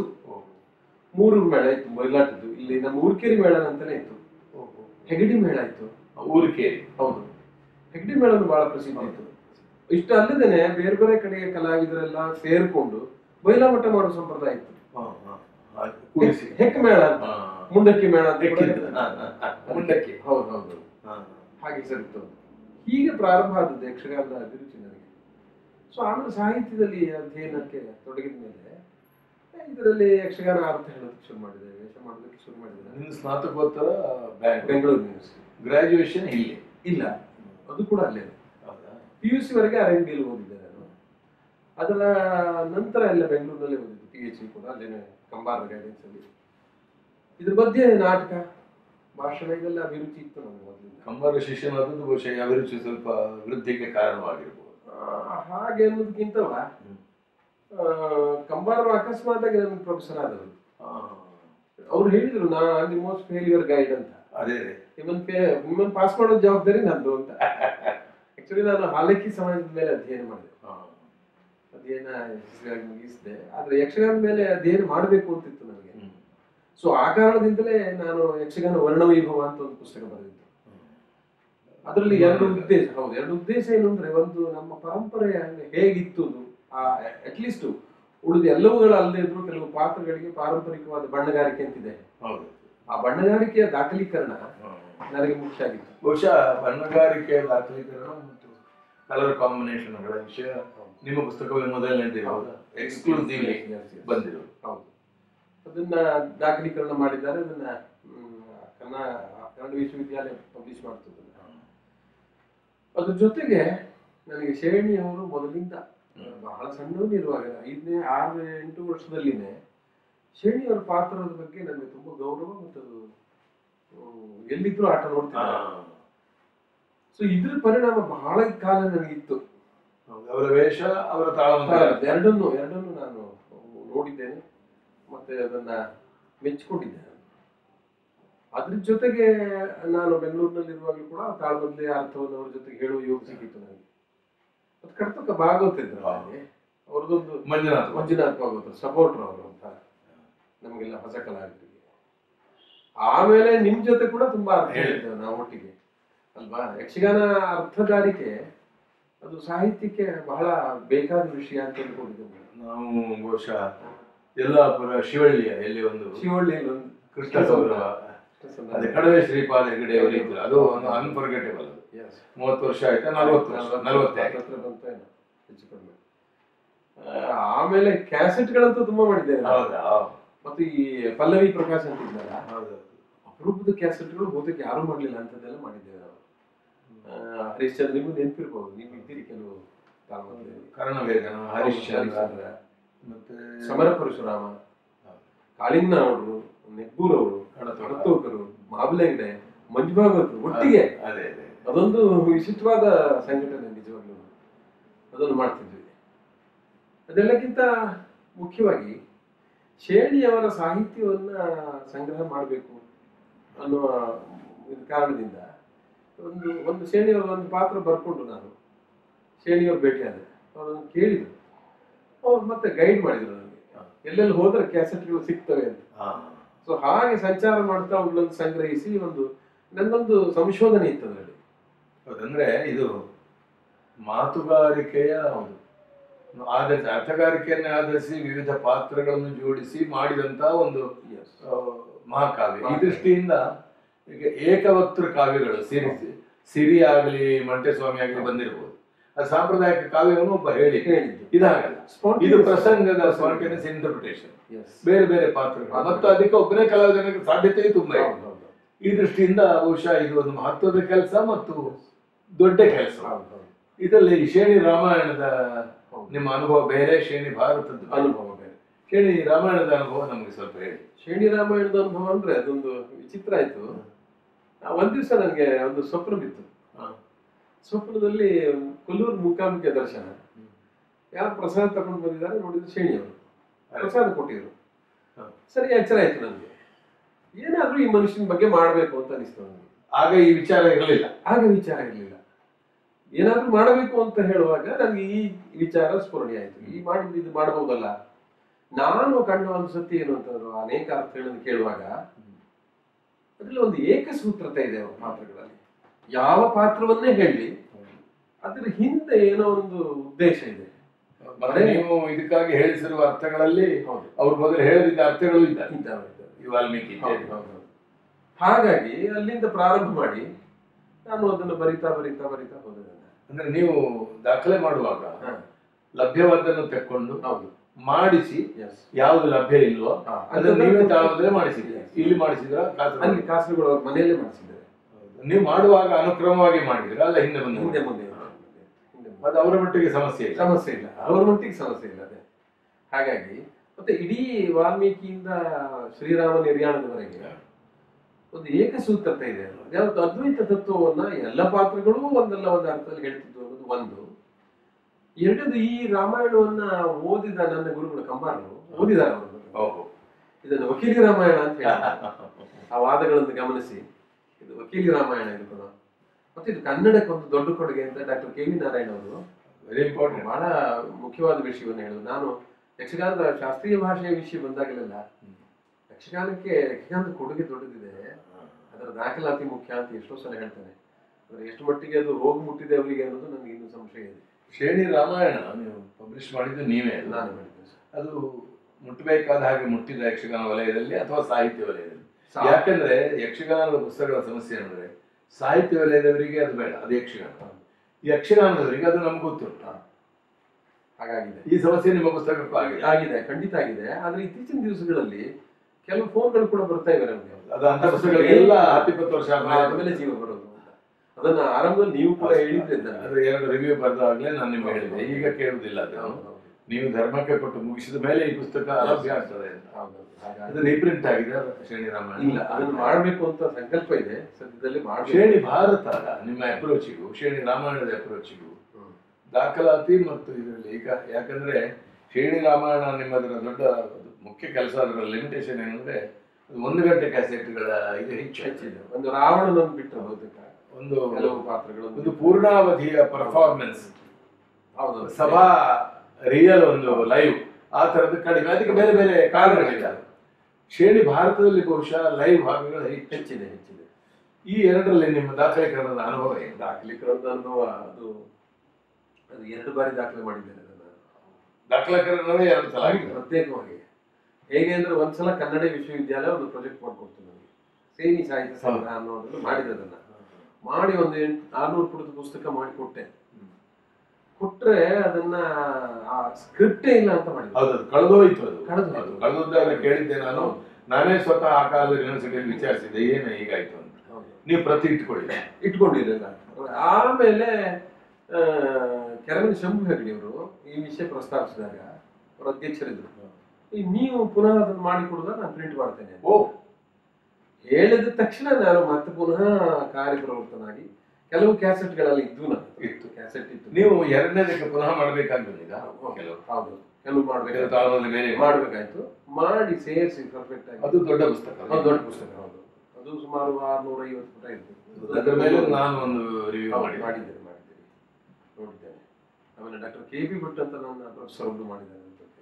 ಮೂರೂರು ಮೇಳ ಇತ್ತು ಬಯಲಾಟದ್ದು ಇಲ್ಲಿ ನಮ್ಮ ಊರ್ಕೇರಿ ಮೇಳ ಅಂತಾನೆ ಇತ್ತು ಹೆಗಡಿ ಮೇಳ ಇತ್ತು ಊರಿಕೇರಿ ಹೌದು ಹೆಗ್ಡಿ ಮೇಳನು ಬಹಳ ಪ್ರಸಿದ್ಧ ಇತ್ತು ಇಷ್ಟು ಅಲ್ಲದೇನೆ ಬೇರೆ ಬೇರೆ ಕಡೆಯ ಕಲಾವಿದರೆಲ್ಲ ಸೇರ್ಕೊಂಡು ಬಯಲಾಮಠ ಮಾಡೋ ಸಂಪ್ರದಾಯ ಇತ್ತು ಹಾ, ಹಾ. ಹಾ, ಕೂಡಿಸಿ ಹೆಕ್ ಮೇಳ ಅಂತ ಹಾ. ಮುಂಡಕ್ಕಿ ಮೇಳ ಅಂತ ಕೂಡ ಬೆಕ್ಕಿದ್ದು. ಹಾ, ಹಾ, ಹಾ. ಮುಂಡಕ್ಕಿ ಹೌದು ಹೌದು ಹಾ, ಹಾಗೆ ಸರಿತು ಹೀಗೆ ಪ್ರಾರಂಭ ಆದದ್ದು ಯಕ್ಷಗಾನದ ಅಭಿರುಚಿ ನನಗೆ ಸೊ ಆಮೇಲೆ ಸಾಹಿತ್ಯದಲ್ಲಿ ಅಧ್ಯಯನಕ್ಕೆ ತೊಡಗಿದ ಮೇಲೆ ಇದರಲ್ಲಿ ಯಕ್ಷಗಾನ ಅರ್ಥ ಹೇಳೋದಕ್ಕೆ ಶುರು ಮಾಡಿದೆ ವೇಷ ಮಾಡೋದಕ್ಕೆ ಶುರು ಮಾಡಿದೆ ನಿನ್ನ ಸ್ನಾತಕೋತ್ತರ ಬ್ಯಾಂಗ್ಳೂರ್ ಬೆಂಗಳೂರು ಯೂನಿವರ್ಸಿಟಿ ಗ್ರಾಜುಯೇಷನ್ ಇಲ್ಲಿ ಇಲ್ಲ ಅದು ಕೂಡ ಅಲ್ಲೇ ಹೌದಾ ಪಿ ಯು ಸಿ ವರೆಗೆ ಆರ್ ಎನ್ ಡಿಲಿ ಓದಿದ್ದೆ ನಾನು ಅದರ ನಂತರ ಎಲ್ಲ ಬೆಂಗಳೂರಿನಲ್ಲೇ ಓದಿದ್ದು ಪಿ ಎಚ್ ಡಿ ಕೂಡ ಅಲ್ಲೇನೆ ಕಂಬಾರ ಗೈಡೆನ್ಸ್ ಅಲ್ಲಿ ಇದ್ರ ಮಧ್ಯೆ ನಾಟಕ ಭಾಷಣ ಇದೆಲ್ಲ ಅಭಿರುಚಿ ಇತ್ತು ನನಗೆ ಮೊದಲಿಂದ ಕಂಬಾರ ಶಿಷ್ಯನಾದದ್ದು ಬಹುಶಃ ಅಭಿರುಚಿ ಸ್ವಲ್ಪ ವೃದ್ಧಿಗೆ ಕಾರಣವಾಗಿರ್ಬೋದು ಆ, ಹಾಗೆ ಅನ್ನೋದಕ್ಕಿಂತವ ಹ್ಮ್. ಆ, ಕಂಬಾರರು ಅಕಸ್ಮಾತ್ ಆಗಿ ನನ್ನ ಪ್ರೊಫೆಸರ್ ಆದರು ಆ, ಅವ್ರು ಹೇಳಿದ್ರು ನಾ ದಿ ಮೋಸ್ಟ್ ಫೇಲ್ಯೂರ್ ಗೈಡ್ ಅಂತ ಅದೇ ರೀ ನಿಮ್ಮನ್ ಫೇ ನಿಮ್ಮನ್ ಪಾಸ್ ಮಾಡೋ ಜವಾಬ್ದಾರಿ ನಂದು ಅಂತ ಆಕ್ಚುಲಿ ನಾನು ಹಾಲಕ್ಕಿ ಸಮಾಜದ ಮೇಲೆ ಅಧ್ಯಯನ ಮಾಡಿದೆ ಆ, ಅಧ್ಯಯನ ಯಶಸ್ವಿಯಾಗಿ ಮುಗಿಸಿದೆ ಆದ್ರೆ ಯಕ್ಷಗಾನದ ಮೇಲೆ ಅಧ್ಯಯನ ಮಾಡಬೇಕು ಅಂತಿತ್ತು ನನಗೆ ಹ್ಮ್. ಸೊ ಆ ಕಾರಣದಿಂದಲೇ ನಾನು ಯಕ್ಷಗಾನ ವರ್ಣವೈಭವ ಅಂತ ಒಂದು ಪುಸ್ತಕ ಬರೆದಿದ್ದು ಅದರಲ್ಲಿ ಎರಡು ಉದ್ದೇಶ ಹೌದು ಎರಡು ಉದ್ದೇಶ ಏನು ಅಂದ್ರೆ ಒಂದು ನಮ್ಮ ಪರಂಪರೆ ಹೇಗಿತ್ತು ಅದು ಆ ಅಟ್ಲೀಸ್ಟ್ ಉಳಿದ ಎಲ್ಲವುಗಳು ಅಲ್ಲದೆ ಇದ್ರು ಕೆಲವು ಪಾತ್ರಗಳಿಗೆ ಪಾರಂಪರಿಕವಾದ ಬಣ್ಣಗಾರಿಕೆ ಅಂತಿದೆ ಹೌದು ಆ ಬಣ್ಣಗಾರಿಕೆಯ ದಾಖಲೀಕರಣ ಹ್ಮ್. ನನಗೆ ಮುಖ್ಯ ಆಗಿತ್ತು ಬಹುಶಃ ಬಣ್ಣಗಾರಿಕೆ ದಾಖಲೀಕರಣ ಮತ್ತು ಕಲರ್ ಕಾಂಬಿನೇಷನ್ಗಳ ವಿಷಯ ನಿಮ್ಮ ಪುಸ್ತಕವೇ ಮೊದಲನೇದು ಹೌದಾ ಎಕ್ಸ್ಕ್ಲೂಸಿವ್ಲಿ Yes, yes, yes. ಬಂದಿರೋದು ಹೌದು ಅದನ್ನ ದಾಖಲೀಕರಣ ಮಾಡಿದ್ದಾರೆ ಅದನ್ನ ಮ್, ಕನ್ನಡ ಕನ್ನಡ ವಿಶ್ವವಿದ್ಯಾಲಯ ಪಬ್ಲಿಷ್ ಮಾಡ್ತದೆ ಅದ್ರ ಜೊತೆಗೆ ನನಗೆ ಶೇಣಿಯವರು ಮೊದಲಿಂದ ಬಹಳ ಸಣ್ಣವನಿರುವಾಗ ಐದನೇ ಆರು ಎಂಟು ವರ್ಷದಲ್ಲಿನೇ ಶೇಣಿಯವರ ಪಾತ್ರದ ಬಗ್ಗೆ ನನಗೆ ತುಂಬಾ ಗೌರವ ಮತ್ತು ಅದು ಹ್ಮ್, ಎಲ್ಲಿದ್ರು ಆಟ ನೋಡ್ತಿದ್ದೆ ಸೊ ಇದ್ರ ಪರಿಣಾಮ ಬಹಳ ಕಾಲ ನನಗಿತ್ತು ಹೌದು, ಅವರ ವೇಷ ಅವರ ತಾಳಮಂತ್ರ ಎರಡನ್ನು ಎರಡನ್ನು ನಾನು ನೋಡಿದ್ದೇನೆ ಮತ್ತೆ ಅದನ್ನ ಮೆಚ್ಚಿಕೊಂಡಿದ್ದೇನೆ ಅದ್ರ ಜೊತೆಗೆ ನಾನು ಬೆಂಗಳೂರಿನಲ್ಲಿರುವಾಗಲೂ ಕೂಡ ತಾಳ್ಮದ್ಲೆ ಅರ್ಥವನ್ನು ಅವ್ರ ಜೊತೆಗೆ ಹೇಳುವ ಯೋಗ ಸಿಕ್ಕಿತ್ತು ನನಗೆ ಅದು ಕರ್ತಕ ಭಾಗವತಿದ್ರು ಅಲ್ಲಿ ಅವ್ರದ್ದೊಂದು ಮಂಜುನಾಥ್ ಮಂಜುನಾಥ್ ಭಾಗವತರು ಸಪೋರ್ಟರ್ ಅವರು ಅಂತ ನಮಗೆಲ್ಲ ಹೊಸ ಕಲಾವಿದರಿಗೆ ಆಮೇಲೆ ನಿಮ್ ಜೊತೆ ಕೂಡ ತುಂಬಾ ಅರ್ಥ ಹೇಳಿದ್ದೇವೆ ನಾವು ಒಟ್ಟಿಗೆ ಅಲ್ವಾ ಯಕ್ಷಗಾನ ಅರ್ಥಗಾರಿಕೆ ಅದು ಸಾಹಿತ್ಯಕ್ಕೆ ಬಹಳ ಬೇಕಾದ ವಿಷಯ ಅಂತ ತಿಳ್ಕೊಂಡಿದ್ದೇವೆ ನಾವು ಬಹುಶಃ ಯಲ್ಲಾಪುರ ಶಿವಳ್ಳಿಯ ಎಲ್ಲಿ ಒಂದು ಶಿವಳ್ಳಿಯಲ್ಲಿ ಒಂದು ಕೃಷ್ಣ ಸೌರಭ ಅದೇ ಕಡವೆ ಶ್ರೀಪಾದ ಹೆಗಡೆ ಅವರು ಇದ್ರು ಅದು ಒಂದು ಅನ್ಫರ್ಗೆಟೇಬಲ್ ಅದು Yes. ಮೂವತ್ತು ವರ್ಷ ಆಯ್ತಾ ನಲ್ವತ್ತು ವರ್ಷ ನಲ್ವತ್ತೇ ಆಯ್ತು ಹತ್ರ ಬಂತೇನೋ, ಹೆಚ್ಚು ಕಡಿಮೆ ಆ, ಆಮೇಲೆ ಕ್ಯಾಸೆಟ್ಗಳಂತೂ ತುಂಬಾ ಮಾಡಿದ್ದೇವೆ ನಾವು. ಹೌದಾ ಮತ್ತು ಈ ಪಲ್ಲವಿ ಪ್ರಕಾಶ್ ಅಂತ ಇದ್ದಲ್ಲ ಹೌದು ಅಪರೂಪದ ಕ್ಯಾಸೆಟ್ಗಳು ಬಹುತೇಕ ಯಾರು ಮಾಡಲಿಲ್ಲ ಅಂತದೆಲ್ಲ ಮಾಡಿದ್ದೇವೆ ನಾವು ಆ, ಹರಿಶ್ಚಂದ್ರ ನಿಮ್ಗೆ ನೆನಪಿರ್ಬೋದು ನೀವು ಇದ್ದೀರಿ ಕೆಲವು ತಾಳ್ಮದಲ್ಲಿ. ಕರ್ಣವೇಗನ ಹರಿಶ್ಚಂದ್ರ ಹರಿಶ್ಚಂದ್ರ, ಮತ್ತೆ ಸಮರ ಪರಶುರಾಮ ಹೌದು. ಕಾಳಿಂಗನವರು ನೆಬ್ಬೂರವರು ಕಡತೋಟ. ಕಡತೋಕರು ಮಾಬಲೆಗಡೆ ಮಂಜುಭಾಗವತರು ಒಟ್ಟಿಗೆ ಅದೇ ಅದೇ ಅದೊಂದು ವಿಶಿಷ್ಟವಾದ ಸಂಘಟನೆ ನಿಜವಾಗ್ಲೂ ಅದನ್ನು ಮಾಡ್ತಿದ್ವಿ ಅದೆಲ್ಲಕ್ಕಿಂತ ಮುಖ್ಯವಾಗಿ ಶೇಣಿಯವರ ಸಾಹಿತ್ಯವನ್ನ ಸಂಗ್ರಹ ಮಾಡಬೇಕು ಅನ್ನುವ ಒಂದು ಕಾರಣದಿಂದ ಒಂದು ಒಂದು ಶೇಣಿಯವರ ಒಂದು ಪಾತ್ರ ಬರ್ಕೊಂಡು ನಾನು ಶೇಣಿಯವ್ರು ಭೇಟಿಯಾದೆ ಅವರನ್ನು ಕೇಳಿದ್ರು ಅವ್ರು ಮತ್ತೆ ಗೈಡ್ ಮಾಡಿದ್ರು ನನಗೆ ಎಲ್ಲೆಲ್ಲಿ ಹೋದ್ರೆ ಕ್ಯಾಸೆಟ್ಗಳು ಸಿಗ್ತವೆ ಅಂತ ಹಾ ಸೊ ಹಾಗೆ ಸಂಚಾರ ಮಾಡ್ತಾ ಅವುಗಳನ್ನು ಸಂಗ್ರಹಿಸಿ ಒಂದು ನನ್ನೊಂದು ಸಂಶೋಧನೆ ಇತ್ತು ಅದರಲ್ಲಿ ಹೌದಂದ್ರೆ ಇದು ಮಾತುಗಾರಿಕೆಯ ಆಧರಿಸಿ ಅರ್ಥಗಾರಿಕೆಯನ್ನೇ ಆಧರಿಸಿ ವಿವಿಧ ಪಾತ್ರಗಳನ್ನು ಜೋಡಿಸಿ ಮಾಡಿದಂತ ಒಂದು ಆ, ಮಹಾಕಾವ್ಯ ಈ ದೃಷ್ಟಿಯಿಂದ ಈಗ ಏಕವಕ್ತೃ ಕಾವ್ಯಗಳು ಸಿರಿ ಸಿರಿ ಆಗಲಿ ಮಂಟೆಸ್ವಾಮಿ ಆಗಲಿ ಬಂದಿರಬಹುದು ಅದು ಸಾಂಪ್ರದಾಯಿಕ ಕಾವ್ಯವನ್ನು ಒಬ್ಬ ಹೇಳಿ ಹೇಳಿದ್ದು ಇದಾಗಲ್ಲ ಇದು Spontaneous. ಪ್ರಸಂಗದ ಸ್ಪಾಂಟೇನಿಯಸ್ ಇಂಟರ್ಪ್ರಿಟೇಷನ್ Yes. ಬೇರೆ ಬೇರೆ ಪಾತ್ರಗಳು ಮತ್ತು ಅದಕ್ಕೆ ಒಬ್ಬನೇ ಕಲಾವಿದನಿಗೆ ಸಾಧ್ಯತೆಯೂ ತುಂಬಾ ಇದೆ ಹೌದು, ಹೌದು. ಈ ದೃಷ್ಟಿಯಿಂದ ಬಹುಶಃ ಇದು ಒಂದು ಮಹತ್ವದ ಕೆಲಸ ಮತ್ತು ದೊಡ್ಡ ಕೆಲಸ ಹೌದು, ಹೌದು. ಇದರಲ್ಲಿ ಶೇಣಿ ರಾಮಾಯಣದ ಹೌದು. ನಿಮ್ಮ ಅನುಭವ ಬೇರೆ ಶೇಣಿ ಭಾರತದ ಬೇರೆ. ಅನುಭವ ಬೇರೆ ಶೇಣಿ ರಾಮಾಯಣದ ಅನುಭವ ನಮಗೆ ಸ್ವಲ್ಪ ಹೇಳಿ ಶೇಣಿ ರಾಮಾಯಣದ ಅನುಭವ ಅಂದ್ರೆ ಅದೊಂದು ವಿಚಿತ್ರ ಆಯ್ತು ಆ, ಒಂದ್ ದಿವಸ ನನಗೆ ಒಂದು ಸ್ವಪ್ನ ಬಿತ್ತು ಹಾ. ಸ್ವಪ್ನದಲ್ಲಿ ಕೊಲ್ಲೂರು ಮೂಕಾಂಬಿಕೆ ದರ್ಶನ ಯಾರು ಪ್ರಸಾದ ತಗೊಂಡು ಬಂದಿದ್ದಾರೆ ನೋಡಿದ್ರು ಶೇಣಿಯವರು ಪ್ರಸಾದ ಕೊಟ್ಟಿದ್ರು ಹಾ. ಸರಿ ಎಚ್ಚರ ಆಯ್ತು ನನಗೆ ಏನಾದ್ರೂ ಈ ಮನುಷ್ಯನ ಬಗ್ಗೆ ಮಾಡಬೇಕು ಅಂತ ಅನಿಸ್ತು ನನಗೆ ಆಗ ಈ ವಿಚಾರ ಇರಲಿಲ್ಲ ಆಗ ವಿಚಾರ ಇರಲಿಲ್ಲ ಏನಾದ್ರೂ ಮಾಡಬೇಕು ಅಂತ ಹೇಳುವಾಗ ನನಗೆ ಈ ವಿಚಾರ ಸ್ಫುರಣೆ ಆಯ್ತು ಈ ಮಾಡಿದ್ರೆ ಇದು ಮಾಡಬಹುದಲ್ಲ ನಾನು ಕಂಡ ಒಂದು ಸತ್ಯ ಏನು ಅಂತಂದ್ರು ಅನೇಕ ಅರ್ಥಗಳನ್ನು ಕೇಳುವಾಗ ಅದ್ರಲ್ಲಿ ಒಂದು ಏಕಸೂತ್ರತೆ ಇದೆ ಅವ್ರ ಪಾತ್ರಗಳಲ್ಲಿ ಯಾವ ಪಾತ್ರವನ್ನೇ ಹೇಳಿ ಅದ್ರ ಹಿಂದೆ ಏನೋ ಒಂದು ಉದ್ದೇಶ ಇದೆ ಮತ್ತೆ ನೀವು ಇದಕ್ಕಾಗಿ ಹೇಳಿಸಿರುವ ಅರ್ಥಗಳಲ್ಲಿ ಹೌದು ಅವ್ರು ಮೊದಲು ಹೇಳದಿದ್ದ ಅರ್ಥಗಳು ಇದ್ದಾವೆ ಇದ್ದಾವೆ, ಇದ್ದಾವೆ. ಈ ವಾಲ್ಮೀಕಿ ಹೌದು, ಹೌದು, ಹೌದು. ಹಾಗಾಗಿ ಅಲ್ಲಿಂದ ಪ್ರಾರಂಭ ಮಾಡಿ ನಾನು ಅದನ್ನು ಬರಿತಾ ಬರಿತಾ ಬರಿತಾ ಹೋದೆ ನಾನು. ಅಂದ್ರೆ ನೀವು ದಾಖಲೆ ಮಾಡುವಾಗ ಹಾ, ಲಭ್ಯವಾದನ್ನು ತೆಕ್ಕೊಂಡು ಹೌದು ಮಾಡಿಸಿ ಎಸ್ ಯಾವ್ದು ಲಭ್ಯ ಇಲ್ವೋ ಹಾ, ಅದನ್ನ ನೀವೇ ತಾಳಮದ್ರೆ ಮಾಡಿಸಿದ್ರಿ ಇಲ್ಲಿ ಮಾಡಿಸಿದ್ರ ಅಲ್ಲಿ ಕಾಸರಗೋಡು ಅವ್ರ ಮನೆಯಲ್ಲೇ ಮಾಡಿಸಿದ್ದಾರೆ ನೀವು ಮಾಡುವಾಗ ಅನುಕ್ರಮವಾಗಿ ಮಾಡಿದ್ರ ಅಲ್ಲ ಹಿಂದೆ ಬಂದು ಹಿಂದೆ ಮುಂದೆ ಹಿಂದೆ ಮುಂದೆ. ಅದು ಅವರ ಮಟ್ಟಿಗೆ ಸಮಸ್ಯೆ ಇಲ್ಲ ಸಮಸ್ಯೆ ಇಲ್ಲ ಅವ್ರ ಮಟ್ಟಿಗೆ ಸಮಸ್ಯೆ ಇಲ್ಲ ಅದೇ ಹಾಗಾಗಿ ಮತ್ತೆ ಇಡೀ ವಾಲ್ಮೀಕಿಯಿಂದ ಶ್ರೀರಾಮ ನಿರ್ಯಾಣದವರೆಗೆ ಒಂದು ಏಕಸೂತ್ರತೆ ಇದೆ ಯಾವತ್ತು ಅದ್ವೈತ ತತ್ವವನ್ನ ಎಲ್ಲ ಪಾತ್ರಗಳು ಒಂದಲ್ಲ ಒಂದು ಅರ್ಥದಲ್ಲಿ ಹೇಳ್ತಿದ್ದು ಅನ್ನೋದು ಒಂದು ಎರಡದು ಈ ರಾಮಾಯಣವನ್ನ ಓದಿದ ನನ್ನ ಗುರುಗಳು ಕಂಬಾರರು ಓದಿದ್ದಾರೆ ಅವರು ಓಹೋ. ಇದನ್ನು ವಕೀಲಿ ರಾಮಾಯಣ ಅಂತ ಹೇಳ್ತಾರೆ ಆ ವಾದಗಳನ್ನು ಗಮನಿಸಿ ಇದು ವಕೀಲಿ ರಾಮಾಯಣ ಇದು ಕೂಡ ಮತ್ತೆ ಇದು ಕನ್ನಡಕ್ಕೆ ಒಂದು ದೊಡ್ಡ ಕೊಡುಗೆ ಅಂತ ಡಾಕ್ಟರ್ ಕೆ ವಿ ನಾರಾಯಣ ಅವರು ವೆರಿ ಇಂಪಾರ್ಟೆಂಟ್ ಬಹಳ ಮುಖ್ಯವಾದ ವಿಷಯವನ್ನು ಹೇಳುದು ನಾನು ಯಕ್ಷಗಾನದ ಶಾಸ್ತ್ರೀಯ ಭಾಷೆಯ ವಿಷಯ ಬಂದಾಗಲೆಲ್ಲ ಯಕ್ಷಗಾನಕ್ಕೆ ಯಕ್ಷಗಾನದ ಕೊಡುಗೆ ದೊಡ್ಡದಿದೆ ಅದರ ದಾಖಲಾತಿ ಮುಖ್ಯ ಅಂತ ಎಷ್ಟೋ ಸಲ ಹೇಳ್ತಾನೆ ಅಂದ್ರೆ ಎಷ್ಟು ಮಟ್ಟಿಗೆ ಅದು ಹೋಗಿ ಮುಟ್ಟಿದೆ ಅವರಿಗೆ ಅನ್ನೋದು ನನಗೆ ಇನ್ನೂ ಸಂಶಯ ಇದೆ ಶ್ರೇಣಿ ರಾಮಾಯಣ ನೀವು ಪಬ್ಲಿಷ್ ಮಾಡಿದ್ದು ನೀವೇ ಅಲ್ಲ? ನಾನು ಮಾಡಿದ್ದೆ ಸರ್. ಅದು ಮುಟ್ಟಬೇಕಾದ ಹಾಗೆ ಮುಟ್ಟಿದ ಯಕ್ಷಗಾನ ವಲಯದಲ್ಲಿ ಅಥವಾ ಸಾಹಿತ್ಯ ವಲಯದಲ್ಲಿ ಸಾ- ಯಾಕಂದ್ರೆ ಯಕ್ಷಗಾನದ ಪುಸ್ತಕಗಳ ಸಮಸ್ಯೆ ಅಂದ್ರೆ ಸಾಹಿತ್ಯ ವಲಯದವರಿಗೆ ಅದು ಬೇಡ ಅದು ಯಕ್ಷಗಾನ ಯಕ್ಷಗಾನದವರಿಗೆ ಅದು ನಮ್ಗೆ ಗೊತ್ತುಂಟು ಹಾ. ಹಾಗಾಗಿದೆ ಈ ಸಮಸ್ಯೆ ನಿಮ್ಮ ಪುಸ್ತಕಕ್ಕೂ ಆಗಿದೆ ಆಗಿದೆ ಖಂಡಿತ ಆಗಿದೆ ಆದ್ರೆ ಇತ್ತೀಚಿನ ದಿವಸಗಳಲ್ಲಿ ಕೆಲವು ಫೋನ್ಗಳು ಕೂಡ ಬರ್ತಾ ಇವೆ ನಮಗೆ ಅದು ಅಂತ ಪುಸ್ತಕಗಳಿಗೆಲ್ಲ ಹತ್ತಿಪ್ಪತ್ತು ವರ್ಷ ಆದ್ಮೇಲೆ ಆದ್ಮೇಲೆ ಜೀವ ಬರೋದು ಅಂತ ಅದನ್ನ ಆರಂಭದಲ್ಲಿ ನೀವು ಕೂಡ ಹೇಳಿದ್ರಿಂದ ಅದು ಎರಡು ರಿವ್ಯೂ ಬರೆದಾಗಲೇ ನಾನು ನಿಮ್ಗೆ ಹೇಳಿದೆ ಈಗ ಕೇಳುವುದಿಲ್ಲ ಅದು ನೀವು ಧರ್ಮಕ್ಕೆ ಕೊಟ್ಟು ಮುಗಿಸಿದ ಮೇಲೆ ಈ ಪುಸ್ತಕ ಲಭ್ಯ ಆಗ್ತದೆ ಅಂತ ಹೌದೌದು ಹಾಗಾಗಿ ಅದು ರೀಪ್ರಿಂಟ್ ಆಗಿದೆ ಶ್ರೇಣಿ ರಾಮಾಯಣ ಇಲ್ಲ ಅದನ್ನು ಮಾಡ್ಬೇಕು ಅಂತ ಸಂಕಲ್ಪ ಇದೆ ಸದ್ಯದಲ್ಲಿ ಮಾಡ್ಬೇಕು ಶ್ರೇಣಿ ಭಾರತ ನಿಮ್ಮ ಅಪ್ರೋಚಿಗೂ ಶ್ರೇಣಿ ರಾಮಾಯಣದ ಅಪ್ರೋಚಿಗೂ ಹ್ಮ್. ದಾಖಲಾತಿ ಮತ್ತು ಇದರಲ್ಲಿ ಈಗ ಯಾಕಂದ್ರೆ ಶ್ರೇಣಿ ರಾಮಾಯಣ ನಿಮ್ಮದರ ದೊಡ್ಡ ಅದು ಮುಖ್ಯ ಕೆಲಸ ಅದರ ಲಿಮಿಟೇಷನ್ ಏನಂದ್ರೆ ಅದು ಒಂದು ಗಂಟೆ ಕ್ಯಾಸೆಟ್ಗಳ ಇದು ಹೆಚ್ಚು ಹೆಚ್ಚಿದೆ ಒಂದು ರಾವಣನನ್ನು ಬಿಟ್ಟರೆ ಬಹುತೇಕ ಒಂದು ಕೆಲವು ಪಾತ್ರಗಳು ಒಂದು ಪೂರ್ಣಾವಧಿಯ ಪರ್ಫಾರ್ಮೆನ್ಸ್ ಹೌದು ಸಭಾ ರಿಯಲ್ ಒಂದು ಲೈವ್ ಆ ತರದ್ದು ಕಡಿಮೆ ಅದಕ್ಕೆ ಬೇರೆ ಬೇರೆ ಕಾರಣಗಳಿದ್ದಾವೆ ಶ್ರೇಣಿ ಭಾರತದಲ್ಲಿ ಬಹುಶಃ ಲೈವ್ ಭಾಗಗಳು ಹೆಚ್ಚು ಹೆಚ್ಚಿದೆ ಹೆಚ್ಚಿದೆ ಈ ಎರಡರಲ್ಲಿ ನಿಮ್ಮ ದಾಖಲೀಕರಣದ ಅನುಭವ ಏನು ದಾಖಲೀಕರಣದ ಅನುಭವ ಅದು ಅದು ಎರಡು ಬಾರಿ ದಾಖಲೆ ಮಾಡಿದ್ದೇನೆ ಅದನ್ನ ದಾಖಲೀಕರಣವೇ ಎರಡು ಸಲ ಆಗಿದೆ ಪ್ರತ್ಯೇಕವಾಗಿ ಹೇಗೆ ಅಂದ್ರೆ ಒಂದ್ಸಲ ಕನ್ನಡ ವಿಶ್ವವಿದ್ಯಾಲಯ ಒಂದು ಪ್ರಾಜೆಕ್ಟ್ ಮಾಡ್ಕೊಡ್ತು ನನಗೆ ಸೇನಿ ಸಾಹಿತ್ಯ ಸಂಗ್ರಹ ಅನ್ನೋದನ್ನು ಮಾಡಿದೆ ಅದನ್ನ ಮಾಡಿ ಒಂದು ಎಂಟು ಆರ್ನೂರು ಪುಟದ ಪುಸ್ತಕ ಮಾಡಿ ಕೊಟ್ಟೆ ಕೊಟ್ರೆ ಅದನ್ನ ಆ ಸ್ಕ್ರಿಪ್ಟೇ ಇಲ್ಲ ಅಂತ ಮಾಡಿದೆ ಹೌದು ಅದು ಕಳೆದೋಯ್ತು ಅದು ಕಳೆದೋಯ್ತು. ಕಳೆದೋದಾಗ ಕೇಳಿದ್ದೆ ನಾನು ನಾನೇ ಸ್ವತಃ ಆ ಕಾಲದ ಯೂನಿವರ್ಸಿಟಿಯಲ್ಲಿ ವಿಚಾರಿಸಿದೆ ಏನು ಹೀಗಾಯ್ತು ಅಂತ ಹೌದು. ನೀವು ಪ್ರತಿ ಇಟ್ಕೊಳ್ಳಿ ಇಟ್ಕೊಂಡಿರಲಿಲ್ಲ ಆಮೇಲೆ ಆ, ಕೆರವಿನ ಶಂಭು ಹೆಗಡೆ ಅವರು ಈ ವಿಷಯ ಪ್ರಸ್ತಾಪಿಸಿದಾಗ ಅವರ ಅಧ್ಯಕ್ಷರಿದ್ರು ಈ ನೀವು ಪುನಃ ಅದನ್ನು ಮಾಡಿ ಕೊಡುದ ನಾನು ಪ್ರಿಂಟ್ ಮಾಡ್ತೇನೆ ಅಂತ. ಓ ಹೇಳಿದ ತಕ್ಷಣ ನಾನು ಮತ್ತೆ ಪುನಃ ಕಾರ್ಯಪ್ರವೃತ್ತನಾಗಿ ಕೆಲವು ಕ್ಯಾಸೆಟ್ಗಳಲ್ಲಿ ಇದ್ವು ನಾನು ಇತ್ತು. ಕ್ಯಾಸೆಟ್ ಇತ್ತು ನೀವು ಎರಡನೇದಕ್ಕೆ ಪುನಃ ಮಾಡ್ಬೇಕಾಗ್ತದೆ ಈಗ ಹೌದು. ಕೆಲವು ಹೌದು ಕೆಲವು ಕೆಲವು ಮಾಡ್ಬೇಕು ತಾಳದಲ್ಲಿ ಬೇರೆ ಮಾಡ್ಬೇಕಾಯ್ತು ಮಾಡಿ ಸೇರಿಸಿ ಪರ್ಫೆಕ್ಟ್ ಆಗಿ ಅದು ದೊಡ್ಡ ಪುಸ್ತಕ ಅದು ದೊಡ್ಡ ಪುಸ್ತಕ ಹೌದು ಅದು ಸುಮಾರು ಆರ್ನೂರ ಐವತ್ತು ಪುಟ ಇತ್ತು ಅದರ ಮೇಲೆ ನಾನು ಒಂದು ರಿವ್ಯೂ ಹೌದು, ಮಾಡಿ ಮಾಡಿದ್ದೇನೆ ಮಾಡಿದ್ದೇನೆ ನೋಡಿದ್ದೇನೆ ಆಮೇಲೆ ಡಾಕ್ಟರ್ ಕೆ ಪಿ ಭಟ್ ಅಂತ ನನ್ನ ಪ್ರೊಫೆಸರ್ ಒಬ್ರು ಮಾಡಿದ್ದಾರೆ ಅದ್ರ ಬಗ್ಗೆ.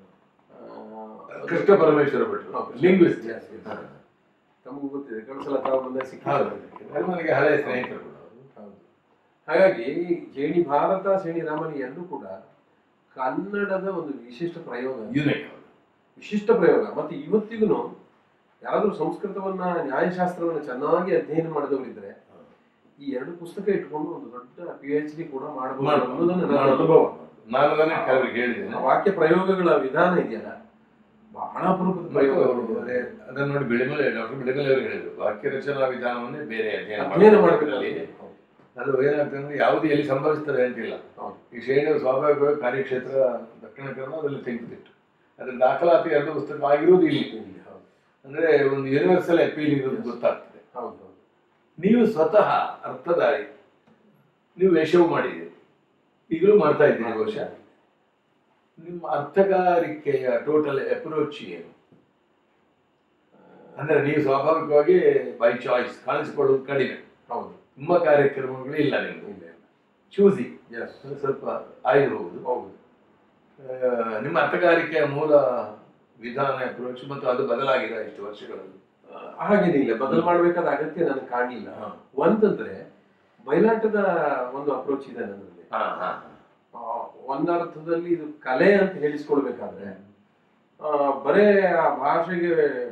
ಆ, ಕೃಷ್ಣ ಪರಮೇಶ್ವರ ಭಟ್ರು ಹೌದು. Linguist Yes, yes. ತಮಗೂ ಗೊತ್ತಿದೆ ಕಳೆದ ಸಲ ತಾವು ಬಂದಾಗ ಹೌದು ಸಿಕ್ಕಿದ್ದಾರೆ ನನಗೆ ಹಳೆಯ ಸ್ನೇಹಿತರು ಕೂಡ ಅವರು. ಹೌದು ಹಾಗಾಗಿ ಜೇಣಿ ಭಾರತ ಶ್ರೇಣಿ ರಾಮನ ಎರಡೂ ಕೂಡ ಕನ್ನಡದ ಒಂದು ವಿಶಿಷ್ಟ ಪ್ರಯೋಗ ಯುನಿಕ್ ಅವರು. ವಿಶಿಷ್ಟ ಪ್ರಯೋಗ ಮತ್ತೆ ಇವತ್ತಿಗೂ ಯಾರಾದ್ರೂ ಸಂಸ್ಕೃತವನ್ನ ನ್ಯಾಯಶಾಸ್ತ್ರವನ್ನ ಚೆನ್ನಾಗಿ ಅಧ್ಯಯನ ಮಾಡಿದವರಿದ್ರೆ ಈ ಎರಡು ಪುಸ್ತಕ ಇಟ್ಕೊಂಡು ಒಂದು ದೊಡ್ಡ ಪಿ ಎಚ್ ಡಿ ಕೂಡ ಮಾಡಬಹುದು ಮಾಡ್ಬೋದು. ಅನ್ನೋದನ್ನ ನನ್ನ ಮಾಡ್ಬೋದು. ಅನುಭವ ನಾನು ಅದನ್ನೇ ಕೆಲವರಿಗೆ ಹೇಳಿದ್ದೇನೆ ಆ ವಾಕ್ಯ ಪ್ರಯೋಗಗಳ ವಿಧಾನ ಇದೆಯಲ್ಲ ಬಹಳ ಅಪರೂಪದ ಮತ್ತು ಪ್ರಯೋಗ ಅದೇ ಅದನ್ನು ನೋಡಿ ಬೆಳೆಮಲೆ ಡಾಕ್ಟರ್ ಬೆಳೆಮಲೆ ಅವರು ಹೇಳಿದ್ರು ವಾಕ್ಯ ರಚನಾ ವಿಧಾನವನ್ನೇ ಬೇರೆ ಅಧ್ಯಯನ ಅಧ್ಯಯನ ಮಾಡಬೇಕು ಮಾಡಬೇಕು ಅದರಲ್ಲಿ. ಅದು ಏನಾಗ್ತದೆ ಅಂದ್ರೆ ಯಾವುದು ಎಲ್ಲಿ ಸಂಭವಿಸ್ತದೆ ಅಂತಿಲ್ಲ ಹೌದು. ಈ ಶ್ರೇಣಿಯ ಸ್ವಾಭಾವಿಕವಾಗಿ ಕಾರ್ಯಕ್ಷೇತ್ರ ದಕ್ಷಿಣ ಕನ್ನಡ ಅದರಲ್ಲಿ ತೆಗೆದಿಟ್ಟು ಅದ್ರ ದಾಖಲಾತಿ ಎರಡು ಪುಸ್ತಕ ಆಗಿರುವುದು ಇಲ್ಲಿ ಹೌದು ಅಂದ್ರೆ ಒಂದು ಯೂನಿವರ್ಸಲ್ ಅಪೀಲ್ ಇರೋದು ಗೊತ್ತಾಗ್ತದೆ ಹೌದು ಹೌದು ನೀವು ಸ್ವತಃ ಅರ್ಥಧಾರಿ ನೀವು ವೇಷವು ಮಾಡಿದ್ದೀರಿ ಈಗಲೂ ಮಾಡ್ತಾ ಇದ್ದೀರಿ ಬಹುಶಃ ನಿಮ್ಮ ಅರ್ಥಗಾರಿಕೆಯ ಟೋಟಲ್ ಅಪ್ರೋಚ್ ಏನು ಅಂದ್ರೆ ನೀವು ಸ್ವಾಭಾವಿಕವಾಗಿ ಬೈ ಚಾಯ್ಸ್ ಕಾಣಿಸಿಕೊಳ್ಳೋದು ಕಡಿಮೆ ಹೌದು ತುಂಬಾ ಕಾರ್ಯಕ್ರಮಗಳು ಇಲ್ಲ ನಿಮ್ದು ಇಲ್ಲ ಚೂಸಿ ಎಸ್ ಸ್ವಲ್ಪ ಆಯ್ದು ಹೋಗುದು ಹೌದು ಆ, ನಿಮ್ಮ ಅರ್ಥಗಾರಿಕೆಯ ಮೂಲ ವಿಧಾನ ಅಪ್ರೋಚ್ ಮತ್ತು ಅದು ಬದಲಾಗಿದೆ ಇಷ್ಟು ವರ್ಷಗಳಲ್ಲಿ ಆ, ಹಾಗೇನಿಲ್ಲ ಬದಲು ಮಾಡ್ಬೇಕಾದ ಅಗತ್ಯ ನನಗೆ ಕಾಣಲಿಲ್ಲ ಹಾ. ಒಂದಂದ್ರೆ ಬಯಲಾಟದ ಒಂದು ಅಪ್ರೋಚ್ ಇದೆ ನನ್ನಲ್ಲಿ ಹಾ ಹಾ ಆ, ಒಂದರ್ಥದಲ್ಲಿ ಇದು ಕಲೆ ಅಂತ ಹೇಳಿಸ್ಕೊಳ್ಬೇಕಾದ್ರೆ ಆ, ಬರೇ ಆ ಭಾಷೆಗೆ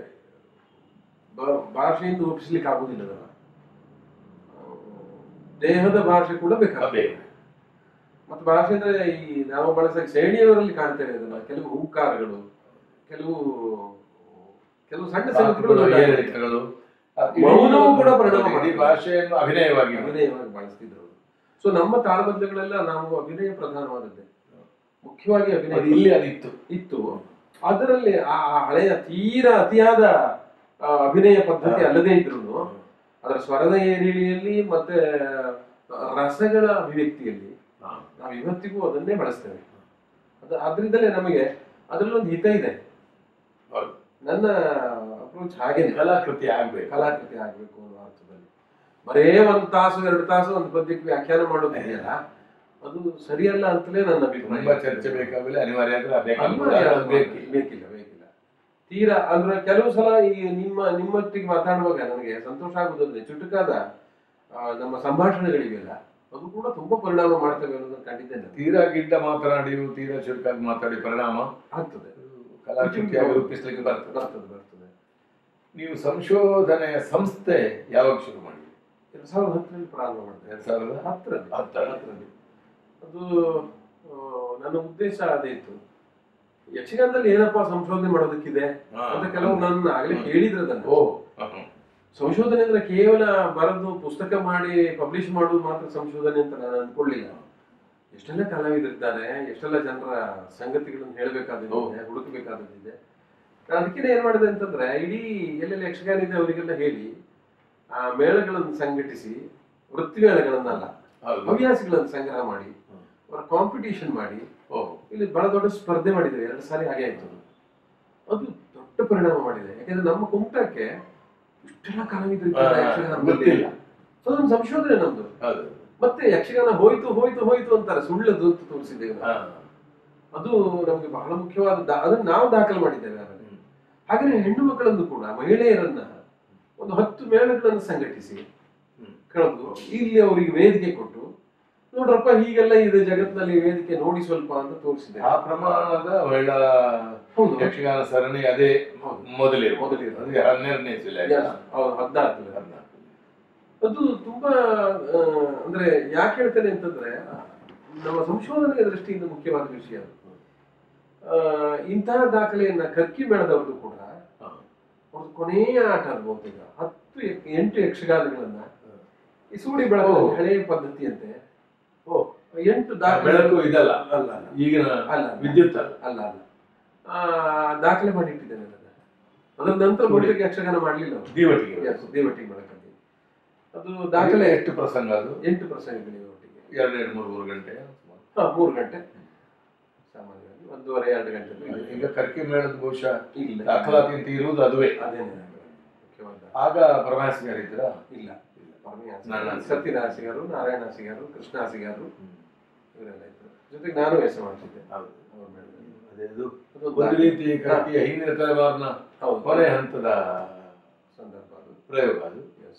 ಬ- ಭಾಷೆಯಿಂದ ಒಪ್ಪಿಸ್ಲಿಕ್ಕೆ ಆಗುದಿಲ್ಲ ಅದನ್ನ ಆ, ದೇಹದ ಭಾಷೆ ಕೂಡ ಬೇಕಾಗ್ತದೆ ಬೇಕು. ಮತ್ತೆ ಭಾಷೆ ಅಂದ್ರೆ ಈ ನಾವು ಬಳಸ ಶ್ರೇಣಿಯವರಲ್ಲಿ ಕಾಣ್ತೇವೆ ಅದನ್ನ ಕೆಲವು ಹೂಂಕಾರಗಳು ಕೆಲವು ಕೆಲವು ಸಣ್ಣ ಸಂಗತಿಗಳು ಮಾತುಗಳು, ದೊಡ್ಡ ಏರಿಳಿತಗಳು ಆ, ಇಡೀ ಮೌನವೂ ಕೂಡ ಪರಿಣಾಮ ಇಡೀ ಮಾಡ್ತದೆ. ಭಾಷೆಯನ್ನು ಅಭಿನಯವಾಗಿ ಅಭಿನಯವಾಗಿ ಬಳಸ್ತಿದ್ರು ಅವರು. ಸೊ ನಮ್ಮ ತಾಳಬದ್ಧಗಳೆಲ್ಲ ನಾವು ಅಭಿನಯ ಪ್ರಧಾನವಾದದ್ದೇ ಮುಖ್ಯವಾಗಿ ಅಭಿನಯ ಅದು ಇಲ್ಲಿ ಅದಿತ್ತು ಇತ್ತು ಅದರಲ್ಲಿ ಆ ಆ ಹಳೆಯ ತೀರಾ ಅತಿಯಾದ ಆ, ಅಭಿನಯ ಪದ್ಧತಿ ಅಲ್ಲದೇ ಇದ್ರು ಅದರ ಸ್ವರದ ಏರಿಳಿಯಲ್ಲಿ ಮತ್ತೆ ರಸಗಳ ಅಭಿವ್ಯಕ್ತಿಯಲ್ಲಿ ಹಾ. ನಾವು ಇವತ್ತಿಗೂ ಅದನ್ನೇ ಬಳಸ್ತೇವೆ ಅದು ಅದರಿಂದಲೇ ನಮಗೆ ಅದರಲ್ಲಿ ಒಂದು ಹಿತ ಇದೆ ಹೌದು. ನನ್ನ ಅಪ್ರೋಚ್ ಹಾಗೇನೆ ಕಲಾಕೃತಿ ಆಗ್ಬೇಕು ಕಲಾಕೃತಿ ಆಗ್ಬೇಕು ಅನ್ನೋ ಅರ್ಥದಲ್ಲಿ ಬರೇ ಒಂದು ತಾಸು ಎರಡು ತಾಸು ಒಂದು ಪದ್ಯಕ್ಕೆ ವ್ಯಾಖ್ಯಾನ ಮಾಡೋದಿದೆಯಲ್ಲ ಅದು ಸರಿಯಲ್ಲ ಅಂತಲೇ ನನ್ನ ಅಭಿಪ್ರಾಯ ತುಂಬಾ ಚರ್ಚೆ ಬೇಕಾಗಲಿ ಅನಿವಾರ್ಯ ಆದ್ರೆ ಬೇಕಾಗ್ಬೋದು. ಅನಿವಾರ್ಯ ಅದು ಬೇಕಿಲ್ಲ. ಬೇಕಿಲ್ಲ ಬೇಕಿಲ್ಲ ತೀರಾ ಅಂದ್ರೆ ಕೆಲವು ಸಲ ಈ ನಿಮ್ಮ ನಿಮ್ಮೊಟ್ಟಿಗೆ ಮಾತಾಡುವಾಗ ನನಗೆ ಸಂತೋಷ ಆಗುದಂದ್ರೆ ಚುಟುಕಾದ ಆ, ನಮ್ಮ ಸಂಭಾಷಣೆಗಳಿವೆಲ್ಲ ಅದು ಕೂಡ ತುಂಬಾ ಪರಿಣಾಮ ಮಾಡ್ತವೆ ಅನ್ನೋದನ್ನು ಕಂಡಿದ್ದೇನೆ ತೀರಾ ಗಿಡ್ಡ ಮಾತನಾಡಿಯು ತೀರಾ ಚುರುಕಾಗಿ ಮಾತಾಡಿ ಪರಿಣಾಮ ಆಗ್ತದೆ ಕಲಾಕೃತಿಯಾಗಿ ರೂಪಿಸ್ಲಿಕ್ಕೆ ಬರ್ತದೆ ಬರ್ತದೆ ಬರ್ತದೆ ನೀವು ಸಂಶೋಧನೆಯ ಸಂಸ್ಥೆ ಯಾವಾಗ ಶುರು ಮಾಡಿದ್ರಿ ಎರಡ್ ಸಾವಿರದ ಹತ್ತರಲ್ಲಿ ಪ್ರಾರಂಭ ಮಾಡಿದೆ ಎರಡ್ ಸಾವಿರದ ಹತ್ತರಲ್ಲಿ ಹತ್ತರಲ್ಲಿ. ಹತ್ತರಲ್ಲಿ ಅದು ಆ, ನನ್ನ ಉದ್ದೇಶ ಅದೇ ಇತ್ತು ಯಕ್ಷಗಾನದಲ್ಲಿ ಏನಪ್ಪಾ ಸಂಶೋಧನೆ ಮಾಡೋದಕ್ಕಿದೆ ಹಾ. ಅಂತ ಕೆಲವು ನನ್ನ ಆಗ್ಲೇ ಕೇಳಿದ್ರೆ ಅದನ್ನ ಓ ಹ್ಮ್. ಸಂಶೋಧನೆ ಅಂದ್ರೆ ಕೇವಲ ಬರೆದು ಪುಸ್ತಕ ಮಾಡಿ ಪಬ್ಲಿಷ್ ಮಾಡೋದು ಮಾತ್ರ ಸಂಶೋಧನೆ ಅಂತ ನಾನು ಅನ್ಕೊಳ್ಳಿಲ್ಲ ಎಷ್ಟೆಲ್ಲ ಕಲಾವಿದರಿದ್ದಾರೆ ಎಷ್ಟೆಲ್ಲ ಜನರ ಸಂಗತಿಗಳನ್ನು ಹೇಳಬೇಕಾದಿದೆ ಹುಡುಕಬೇಕಾದದ್ದಿದೆ ನಾನು ಅದಕ್ಕೆ ಏನ್ ಮಾಡಿದೆ ಅಂತಂದ್ರೆ ಇಡೀ ಎಲ್ಲೆಲ್ಲಿ ಯಕ್ಷಗಾನ ಇದೆ ಅವರಿಗೆಲ್ಲ ಹೇಳಿ ಆ ಮೇಳಗಳನ್ನು ಸಂಘಟಿಸಿ ವೃತ್ತಿ ಮೇಳಗಳನ್ನಲ್ಲ ಹೌದು ಹವ್ಯಾಸಿಗಳನ್ನು ಸಂಗ್ರಹ ಮಾಡಿ ಹ್ಮ್. ಅವರ ಕಾಂಪಿಟೇಷನ್ ಮಾಡಿ ಓಹ್ ಇಲ್ಲಿ ಬಹಳ ದೊಡ್ಡ ಸ್ಪರ್ಧೆ ಮಾಡಿದ್ದೇವೆ ಎರಡು ಸಾರಿ ಹಾಗೆ ಆಯ್ತು ಅದು ದೊಡ್ಡ ಪರಿಣಾಮ ಮಾಡಿದೆ ಯಾಕಂದ್ರೆ ನಮ್ಮ ಕುಮಟಕ್ಕೆ ಇಷ್ಟೆಲ್ಲ ಕಲಾವಿದರು ಇದ್ದಾರೆ ಆ, ಯಕ್ಷಗಾನದಲ್ಲಿ. ಗೊತ್ತಿಲ್ಲ. ಸೊ ಅದೊಂದು ಸಂಶೋಧನೆ ನಮ್ದು ಹೌದು ಮತ್ತೆ ಯಕ್ಷಗಾನ ಹೋಯ್ತು ಹೋಯ್ತು ಹೋಯ್ತು ಅಂತಾರೆ ಸುಳ್ಳದು ಅಂತ ತೋರಿಸಿದ್ದೇವೆ ನಾವು. ಹಾ. ಅದು ನಮಗೆ ಬಹಳ ಮುಖ್ಯವಾದ ದಾ- ಅದನ್ನ ನಾವು ದಾಖಲು ಮಾಡಿದ್ದೇವೆ ಆಮೇಲೆ ಹ್ಮ್. ಹಾಗೆ ಹೆಣ್ಣು ಮಕ್ಕಳನ್ನು ಕೂಡ ಮಹಿಳೆಯರನ್ನ ಒಂದು ಹತ್ತು ಮೇಳಗಳನ್ನು ಸಂಘಟಿಸಿ ಹ್ಮ್. ಕಳೆದು ಇಲ್ಲಿ ಅವರಿಗೆ ವೇದಿಕೆ ಕೊಟ್ಟು ನೋಡ್ರಪ್ಪ ಹೀಗೆಲ್ಲ ಇದೆ ಜಗತ್ತಿನಲ್ಲಿ ವೇದಿಕೆ ನೋಡಿ ಸ್ವಲ್ಪ ಅಂತ ತೋರಿಸಿದೆ ಆ ಪ್ರಮಾಣದ ಮಹಿಳಾ ಹೌದು ಯಕ್ಷಗಾನ ಸರಣಿ ಅದೇ ಹೌದು. ಮೊದಲಿರು ಮೊದಲಿರು. ಅಂದ್ರೆ ಹನ್ನೆರಡನೇ ಇಸ್ವಿಲಿ ಆಯ್ತಾ? Yes, ಹೌದು, ಹದಿನಾಲ್ಕು ಹದಿನಾಲ್ಕು. ಅದು ತುಂಬಾ ಆ, ಅಂದ್ರೆ ಯಾಕೆ ಹೇಳ್ತೇನೆ ಅಂತಂದ್ರೆ ನಮ್ಮ ಸಂಶೋಧನೆಯ ದೃಷ್ಟಿಯಿಂದ ಮುಖ್ಯವಾದ ವಿಷಯ ಅದು ಆ, ಇಂತಹ ದಾಖಲೆಯನ್ನ ಕರ್ಕಿ ಮೇಳದವ್ರದ್ದು ಕೂಡ ಹಾ. ಅವ್ರದ್ದು ಕೊನೆಯ ಆಟ ಅನ್ಬೋದು ಈಗ ಹತ್ತು ಯ- ಎಂಟು ಯಕ್ಷಗಾನಗಳನ್ನ ಹ್ಮ್. ಈ ಸೂಡಿ ಬೆಳಕು ಓ. ಹಳೆಯ ಪದ್ಧತಿಯಂತೆ ಓ, ಎಂಟು ಆ ದಾಖಲೆ ಬೆಳಕು ಇದಲ್ಲ ಅಲ್ಲ ಅಲ್ಲ ಈಗಿನ ಅಲ್ಲ. ವಿದ್ಯುತ್ ಅಲ್ಲ ಅಲ್ಲ ಅಲ್ಲ ಆ, ದಾಖಲೆ ಮಾಡಿ ಇಟ್ಟಿದ್ದೇನೆ ಅದನ್ನ ಅದರ ನಂತರ ಬಹುತೇಕ ಯಕ್ಷಗಾನ ಮಾಡ್ಲಿಲ್ಲ ಅವರು ದೀವಟಿಗೆ Yes, ದೇವಟಿ ಬೆಳಕಲ್ಲಿ ಅದು ದಾಖಲೆ ದಾಖಲೆ ಎಷ್ಟು ಪ್ರಸಂಗ ಅದು ಎಂಟು ಪ್ರಸಂಗಗಳಿವೆ ಒಟ್ಟಿಗೆ ಎರಡು ಎರಡು ಮೂರು ಮೂರು ಗಂಟೆ ಹಾ ಮೂರು ಗಂಟೆ ಸಾಮಾನ್ಯವಾಗಿ ಒಂದೂವರೆ ಎರಡು ಗಂಟೆ ಈಗ ಕರ್ಕಿ ಮೇಳದ ಬಹುಶಃ ಇಲ್ಲ ದಾಖಲಾತಿ ಅಂತ ಇರುವುದು ಅದುವೇ ಅದೇನೇ ಮುಖ್ಯವಾದ ಆಗ ಪ್ರವಾಸಿಗರಿದ್ರ ಇಲ್ಲ ಪರಮೇಶ್ವರ. ನಾರಾಯಣ. ಸತ್ಯನಾಸಿಗಾರು ನಾರಾಯಣ ಹಾಸಿಗಾರು ಕೃಷ್ಣ ಹಾಸಿಗಾರು ಇವರೆಲ್ಲ ಇದ್ರು ಜೊತೆಗೆ ನಾನು ವೇಷ ಮಾಡ್ತಿದ್ದೆ ಹೌದು ಅವ್ರ ಮೇಳದಲ್ಲಿ. ಅದೇ ಅದು ಅದೊಂದು ಒಂದು ದಾಖಲೆ. ರೀತಿ ಕರ್ಕಿಯ ಹಿಂದಿನ ತಲೆಮಾರಿನ ಹೌದು ಕೊನೆ ಹಂತದ ಸಂದರ್ಭ ಅದು ಪ್ರಯೋಗ ಅದು Yes.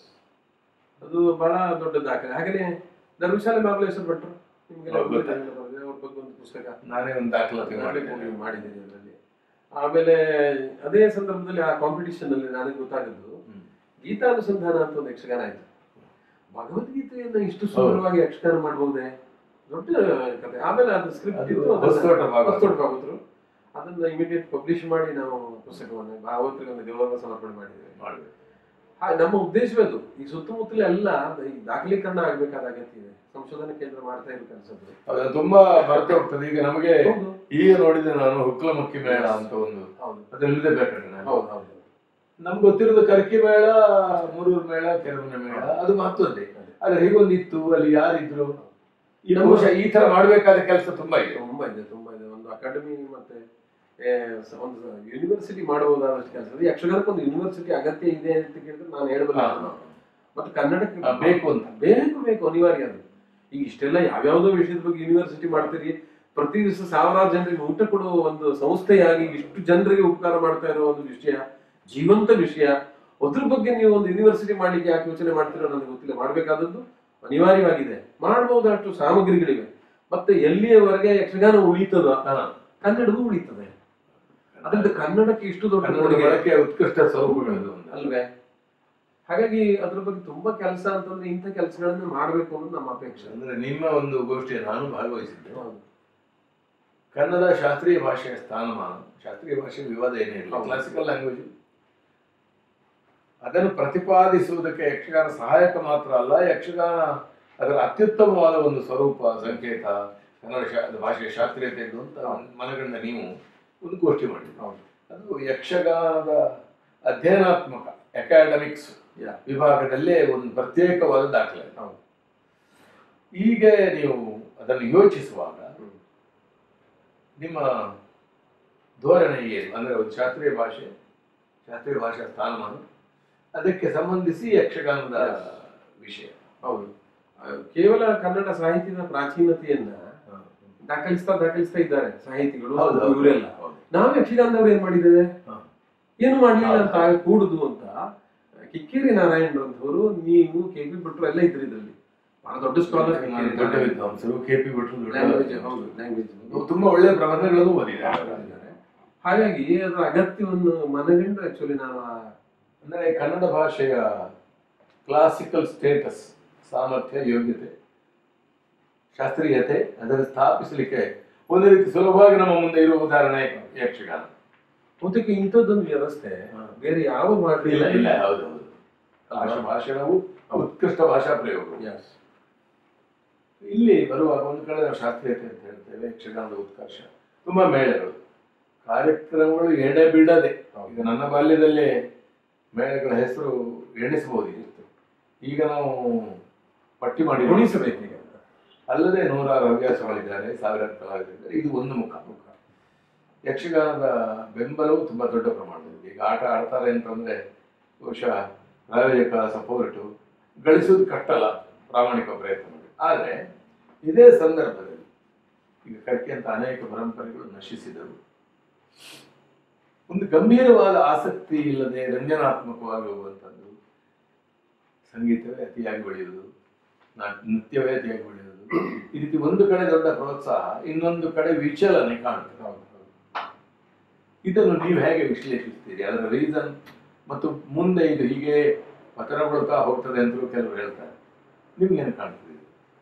ಅದು ಬಹಳ ದೊಡ್ಡ ದಾಖಲೆ ಹಾಗೇನೆ ಧರ್ಮಶಾಲೆ ಮಹಾಬಲೇಶ್ವರ ಭಟ್ರು ನಿಮ್ಗೆಲ್ಲ ಹೌದು, ಗೊತ್ತು. ಗೊತ್ತಿದೆ, ಬರೆದಿದೆ. ಅವ್ರ ಬಗ್ಗೆ ಒಂದು ಪುಸ್ತಕ ನಾನೇ ಒಂದು ದಾಖಲಾತಿ ನಾನೇ ಮಾಡಿದ್ದೇನೆ ಹೋಗಿ ಮಾಡಿದ್ದೀನಿ ಅದರಲ್ಲಿ ಆಮೇಲೆ ಅದೇ ಸಂದರ್ಭದಲ್ಲಿ ಆ ಕಾಂಪಿಟಿಷನ್ ಅಲ್ಲಿ ನನಗೆ ಗೊತ್ತಾಗದ್ದು ಹ್ಮ್. ಗೀತಾನುಸಂಧಾನ ಅಂತ ಒಂದು ಯಕ್ಷಗಾನ ಆಯ್ತು ಭಗವದ್ಗೀತೆಯನ್ನ ಇಷ್ಟು ಸುಂದರವಾಗಿ ಯಕ್ಷಗಾನ ಮಾಡಬಹುದೇ ದೊಡ್ಡ ಕಥೆ ಆಮೇಲೆ ಅದು ಸ್ಕ್ರಿಪ್ಟ್ ಅದು ಇತ್ತು ಹೊಸತೋಟ ಭಾಗವತ. ಹೊಸತೋಟ ಭಾಗವತರು ಅದನ್ನ ಇಮಿಡಿಯೇಟ್ ಪಬ್ಲಿಷ್ ಮಾಡಿ ನಾವು ಪುಸ್ತಕವನ್ನು ಭಾಗವತರಿಗೆ ಒಂದು ಗೌರವ ಸಮರ್ಪಣೆ ಮಾಡಿದ್ದೇವೆ ಮಾಡ್ಬೇಕು ಹಾ, ನಮ್ಮ ಉದ್ದೇಶವೇ ಅದು ಈ ಸುತ್ತಮುತ್ತಲ ಎಲ್ಲ ಈ ದಾಖಲೀಕರಣ ಆಗ್ಬೇಕಾದ ಅಗತ್ಯ ಇದೆ ಸಂಶೋಧನಾ ಕೇಂದ್ರ ಮಾಡ್ತಾ ಇರೋ ಕೆಲಸದ್ದು ಅದು ತುಂಬಾ ಬರ್ತಾ ಹೋಗ್ತದೆ ಈಗ ನಮಗೆ ಹೌದು ಈಗ ನೋಡಿದೆ ನಾನು ಹುಕ್ಕಲಮಕ್ಕಿ ಮೇಳ ಅಂತ ಒಂದು ಹೌದು ಅದು ಇಲ್ಲದೆ ಬೇಕಾದ್ರೆ ನಾನು ಹೌದು ಹೌದು ನಮ್ಗೆ ಗೊತ್ತಿರೋದು ಕರ್ಕಿ ಮೇಳ ಮೂರೂರು ಮೇಳ ಕೆರಮನೆ ಮೇಳ ಅದು ಮಹತ್ವದ್ದೇ ಆದ್ರೆ ಹೀಗೊಂದು ಇತ್ತು ಅಲ್ಲಿ ಯಾರಿದ್ರು ಈ ಬಹುಶಃ ಈ ತರ ಮಾಡ್ಬೇಕಾದ ಕೆಲಸ ತುಂಬಾ ಇದೆ ತುಂಬಾ ಇದೆ ತುಂಬಾ ಇದೆ ಒಂದು ಅಕಾಡೆಮಿ ಮತ್ತೆ ಏ, ಸ- ಒಂದು ಯೂನಿವರ್ಸಿಟಿ ಮಾಡಬಹುದಾದಷ್ಟು ಕೆಲಸ ಇದೆ ಯಕ್ಷಗಾನಕ್ಕೆ ಒಂದು ಯೂನಿವರ್ಸಿಟಿ ಅಗತ್ಯ ಇದೆ ಅಂತ ಕೇಳಿದ್ರೆ ನಾನು ಹೇಳಬಲ್ಲ ಹಾ. ಮತ್ತೆ ಕನ್ನಡಕ್ಕೆ ಹಾ, ಬೇಕು ಅಂತ. ಬೇಕು ಬೇಕು ಅನಿವಾರ್ಯ ಅದು ಈಗ ಇಷ್ಟೆಲ್ಲ ಯಾವ್ಯಾವ್ದೋ ವಿಷಯದ ಬಗ್ಗೆ ಯೂನಿವರ್ಸಿಟಿ ಮಾಡ್ತೀರಿ ಪ್ರತಿ ದಿವಸ ಸಾವಿರಾರು ಜನರಿಗೆ ಊಟ ಕೊಡುವ ಒಂದು ಸಂಸ್ಥೆಯಾಗಿ ಇಷ್ಟು ಜನರಿಗೆ ಉಪಕಾರ ಮಾಡ್ತಾ ಇರೋ ಒಂದು ವಿಷಯ ಜೀವಂತ ವಿಷಯ ಅದ್ರ ಬಗ್ಗೆ ನೀವು ಒಂದು ಯೂನಿವರ್ಸಿಟಿ ಮಾಡ್ಲಿಕ್ಕೆ ಯಾಕೆ ಯೋಚನೆ ಮಾಡ್ತೀರೋ ನನಗೆ ಗೊತ್ತಿಲ್ಲ ಮಾಡಬೇಕಾದದ್ದು ಅನಿವಾರ್ಯವಾಗಿದೆ ಮಾಡಬಹುದಷ್ಟು ಸಾಮಗ್ರಿಗಳಿವೆ ಮತ್ತೆ ಎಲ್ಲಿಯವರೆಗೆ ಯಕ್ಷಗಾನ ಉಳಿತದ ಹಾ. ಕನ್ನಡವೂ ಉಳಿತದೆ ಅದರಿಂದ ಕನ್ನಡಕ್ಕೆ ಇಷ್ಟು ದೊಡ್ಡ ಕನ್ನಡ ಕೊಡುಗೆ ಬಳಕೆಯ ಉತ್ಕೃಷ್ಟ ಸ್ವರೂಪಗಳು ಒಂದು. ಅಲ್ವೇ ಹಾಗಾಗಿ ಅದ್ರ ಬಗ್ಗೆ ತುಂಬಾ ಕೆಲಸ ಅಂತಂದ್ರೆ ಇಂಥ ಕೆಲಸಗಳನ್ನ ಮಾಡ್ಬೇಕು ಅನ್ನೋದು ನಮ್ಮ ಅಪೇಕ್ಷೆ ಅಂದ್ರೆ ನಿಮ್ಮ ಒಂದು ಗೋಷ್ಠಿಯ ನಾನು ಭಾಗವಹಿಸಿದ್ದೆ ಹೌದು. ಕನ್ನಡ ಶಾಸ್ತ್ರೀಯ ಭಾಷೆಯ ಸ್ಥಾನಮಾನ ಶಾಸ್ತ್ರೀಯ ಭಾಷೆ ವಿವಾದ ಏನೇ ಇಲ್ಲ ಹೌದು. ಕ್ಲಾಸಿಕಲ್ ಲ್ಯಾಂಗ್ವೇಜ್ ಅದನ್ನು ಪ್ರತಿಪಾದಿಸುವುದಕ್ಕೆ ಯಕ್ಷಗಾನ ಸಹಾಯಕ ಮಾತ್ರ ಅಲ್ಲ ಯಕ್ಷಗಾನ ಅದರ ಅತ್ಯುತ್ತಮವಾದ ಒಂದು ಸ್ವರೂಪ ಸಂಕೇತ ಕನ್ನಡ ಶಾ ಭಾಷೆಯ ಶಾಸ್ತ್ರೀಯತೆ ಇದು ಅಂತ ಮನಗಂಡ ನೀವು ಒಂದು ಗೋಷ್ಠಿ ಮಾಡಿದ್ರಿ ಹೌದು ಅದು ಯಕ್ಷಗಾನದ ಅಧ್ಯಯನಾತ್ಮಕ ಅಕಾಡೆಮಿಕ್ಸ್ ಯಾ ವಿಭಾಗದಲ್ಲೇ ಒಂದು ಪ್ರತ್ಯೇಕವಾದ ದಾಖಲೆ ಹೌದು ಈಗ ನೀವು ಅದನ್ನು ಯೋಚಿಸುವಾಗ ಹ್ಮ್. ನಿಮ್ಮ ಧೋರಣೆ ಏನು ಅಂದ್ರೆ ಒಂದು ಶಾಸ್ತ್ರೀಯ ಭಾಷೆ ಶಾಸ್ತ್ರೀಯ ಭಾಷೆಯ ಸ್ಥಾನಮಾನ ಅದಕ್ಕೆ ಸಂಬಂಧಿಸಿ ಯಕ್ಷಗಾನದ ವಿಷಯ ಹೌದು ಆ, ಕೇವಲ ಕನ್ನಡ ಸಾಹಿತ್ಯದ ಪ್ರಾಚೀನತೆಯನ್ನ ದಾಖಲಿಸ್ತಾ ದಾಖಲಿಸ್ತಾ ಇದ್ದಾರೆ ಸಾಹಿತಿಗಳು ಹೌದು, ಹೌದು. ಇವರೆಲ್ಲ ನಾವು ಯಕ್ಷಗಾನದವ್ರು ಏನ್ ಮಾಡಿದ್ದೇವೆ ಹಾ. ಏನು ಮಾಡ್ಲಿಲ್ಲ ಅಂತ ಕೂಡುದು ಅಂತ ಕಿಕ್ಕೇರಿ ನಾರಾಯಣರಂತವರು ನೀವು ಕೆ ಪಿ ಭಟ್ರು ಎಲ್ಲ ಇದ್ರಿ ಇದ್ರಲ್ಲಿ ಬಹಳ ದೊಡ್ಡ ಸ್ಕಾಲರ್ ನಾನು ದೊಡ್ಡ ವಿದ್ವಾಂಸರು ಕೆ ಪಿ ಭಟ್ರು ದೊಡ್ಡ ಲ್ಯಾಂಗ್ವೇಜ್ ಹೌದು ಲ್ಯಾಂಗ್ವೇಜ್ ಅವ್ರು ತುಂಬಾ ಒಳ್ಳೆಯ ಪ್ರಬಂಧಗಳನ್ನು ಓದಿದ್ದಾರೆ ಹಾಗಾಗಿ ಅದರ ಅಗತ್ಯವನ್ನು ಮನಗಂಡು ಆಕ್ಚುಲಿ ನಾನು ಆ ಅಂದ್ರೆ ಕನ್ನಡ ಭಾಷೆಯ ಕ್ಲಾಸಿಕಲ್ ಸ್ಟೇಟಸ್ ಸಾಮರ್ಥ್ಯ ಯೋಗ್ಯತೆ ಶಾಸ್ತ್ರೀಯತೆ ಅದನ್ನು ಸ್ಥಾಪಿಸಲಿಕ್ಕೆ ಒಂದು ರೀತಿ ಸುಲಭವಾಗಿ ನಮ್ಮ ಮುಂದೆ ಇರುವ ಉದಾಹರಣೆ ಯಕ್ಷಗಾನ ಬಹುತೇಕ ಇಂಥದ್ದೊಂದು ವ್ಯವಸ್ಥೆ ಹಾ. ಬೇರೆ ಯಾವ ಮಾಡಿ ಇಲ್ಲ ಇಲ್ಲ ಹೌದು ಹೌದು ಭಾಷಾ ಭಾಷಣವು ಉತ್ಕೃಷ್ಟ ಭಾಷಾ ಪ್ರಯೋಗ Yes. ಇಲ್ಲಿ ಬರುವಾಗ ಒಂದು ಕಡೆ ನಾವು ಶಾಸ್ತ್ರೀಯತೆ ಅಂತ ಹೇಳ್ತೇವೆ ಯಕ್ಷಗಾನದ ಉತ್ಕರ್ಷ ತುಂಬಾ ಮೇಳಗಳು ಕಾರ್ಯಕ್ರಮಗಳು ಎಡೆ ಬಿಡದೆ ಈಗ ನನ್ನ ಬಾಲ್ಯದಲ್ಲೇ ಮೇಳಗಳ ಹೆಸರು ಎಣಿಸಬಹುದಿತ್ತು ಈಗ ನಾವು ಪಟ್ಟಿ ಮಾಡಿ ಗುಣಿಸಬೇಕೀಗ ಅಲ್ಲದೆ ನೂರಾರು ಹವ್ಯಾಸಗಳಿದ್ದಾರೆ ಸಾವಿರಾರು ಕಲಾವಿದರಿದ್ದಾರೆ ಇದು ಒಂದು ಮುಖ ಮುಖ ಯಕ್ಷಗಾನದ ಬೆಂಬಲವು ತುಂಬಾ ದೊಡ್ಡ ಪ್ರಮಾಣದಲ್ಲಿ ಈಗ ಆಟ ಆಡ್ತಾರೆ ಅಂತಂದ್ರೆ ಬಹುಶಃ ಪ್ರಾಯೋಜಕ ಸಪೋರ್ಟು ಗಳಿಸುವುದು ಕಟ್ಟಲ್ಲ ಪ್ರಾಮಾಣಿಕ ಪ್ರಯತ್ನ ಮಾಡಿ ಆದರೆ ಇದೇ ಸಂದರ್ಭದಲ್ಲಿ ಈಗ ಕಟ್ಟಿ ಅಂತ ಅನೇಕ ಪರಂಪರೆಗಳು ನಶಿಸಿದವು ಒಂದು ಗಂಭೀರವಾದ ಆಸಕ್ತಿ ಇಲ್ಲದೆ ರಂಜನಾತ್ಮಕವಾಗಿ ಹೋಗುವಂಥದ್ದು ಸಂಗೀತವೇ ಅತಿಯಾಗಿ ಬೆಳೆಯುವುದು ನಾ- ನೃತ್ಯವೇ ಅತಿಯಾಗಿ ಬೆಳೆಯುವುದು ಈ ರೀತಿ ಒಂದು ಕಡೆ ದೊಡ್ಡ ಪ್ರೋತ್ಸಾಹ ಇನ್ನೊಂದು ಕಡೆ ವಿಚಲನೆ ಕಾಣ್ತದೆ ಹೌದು ಹೌದು ಇದನ್ನು ನೀವು ಹೇಗೆ ವಿಶ್ಲೇಷಿಸ್ತೀರಿ ಅದರ ರೀಸನ್ ಮತ್ತು ಮುಂದೆ ಇದು ಹೀಗೆ ಪತನಗೊಳ್ತಾ ಹೋಗ್ತದೆ ಅಂತಲೂ ಕೆಲವರು ಹೇಳ್ತಾರೆ ನಿಮ್ಗೇನು ಕಾಣ್ತದೆ ಇದು?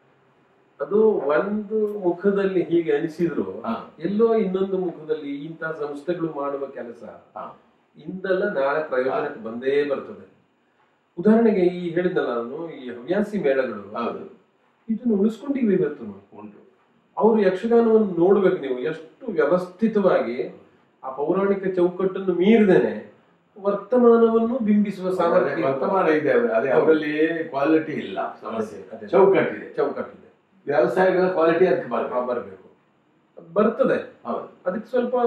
ಅದು ಒಂದು ಮುಖದಲ್ಲಿ ಹೀಗೆ ಅನಿಸಿದ್ರು ಹಾ, ಎಲ್ಲೋ ಇನ್ನೊಂದು ಮುಖದಲ್ಲಿ ಇಂತಹ ಸಂಸ್ಥೆಗಳು ಮಾಡುವ ಕೆಲಸ ಹಾ, ಇಂದಲ್ಲ ನಾಳೆ ಪ್ರಯೋಜನಕ್ಕೆ ಬಂದೇ ಬರ್ತದೆ ಉದಾಹರಣೆಗೆ ಈ ಹೇಳಿದ್ನಲ್ಲ ನಾನು ಈ ಹವ್ಯಾಸಿ ಮೇಳಗಳು ಹೌದು ಇದನ್ನು ಉಳಿಸ್ಕೊಂಡಿವಿ ಇವತ್ತು ಉಂಟು ಅವರು ಯಕ್ಷಗಾನವನ್ನು ನೋಡ್ಬೇಕು ನೀವು ಎಷ್ಟು ವ್ಯವಸ್ಥಿತವಾಗಿ ಆ ಪೌರಾಣಿಕ ಚೌಕಟ್ಟನ್ನು ಮೀರಿದೇನೆ ವರ್ತಮಾನವನ್ನು ಬಿಂಬಿಸುವ ಸಾಮರ್ಥ್ಯ ವರ್ತಮಾನ ಇದೆ ಅದೇ ಅವರಲ್ಲಿ ಕ್ವಾಲಿಟಿ ಇಲ್ಲ ಸಮಸ್ಯೆ ಅದೇ. ಚೌಕಟ್ಟಿದೆ ಚೌಕಟ್ಟಿದೆ ವ್ಯವಸಾಯಗಳ ಕ್ವಾಲಿಟಿ ಅದಕ್ಕೆ ಬರಬೇಕು ಬರಬೇಕು ಬರ್ತದೆ ಹೌದು ಅದಕ್ಕೆ ಸ್ವಲ್ಪ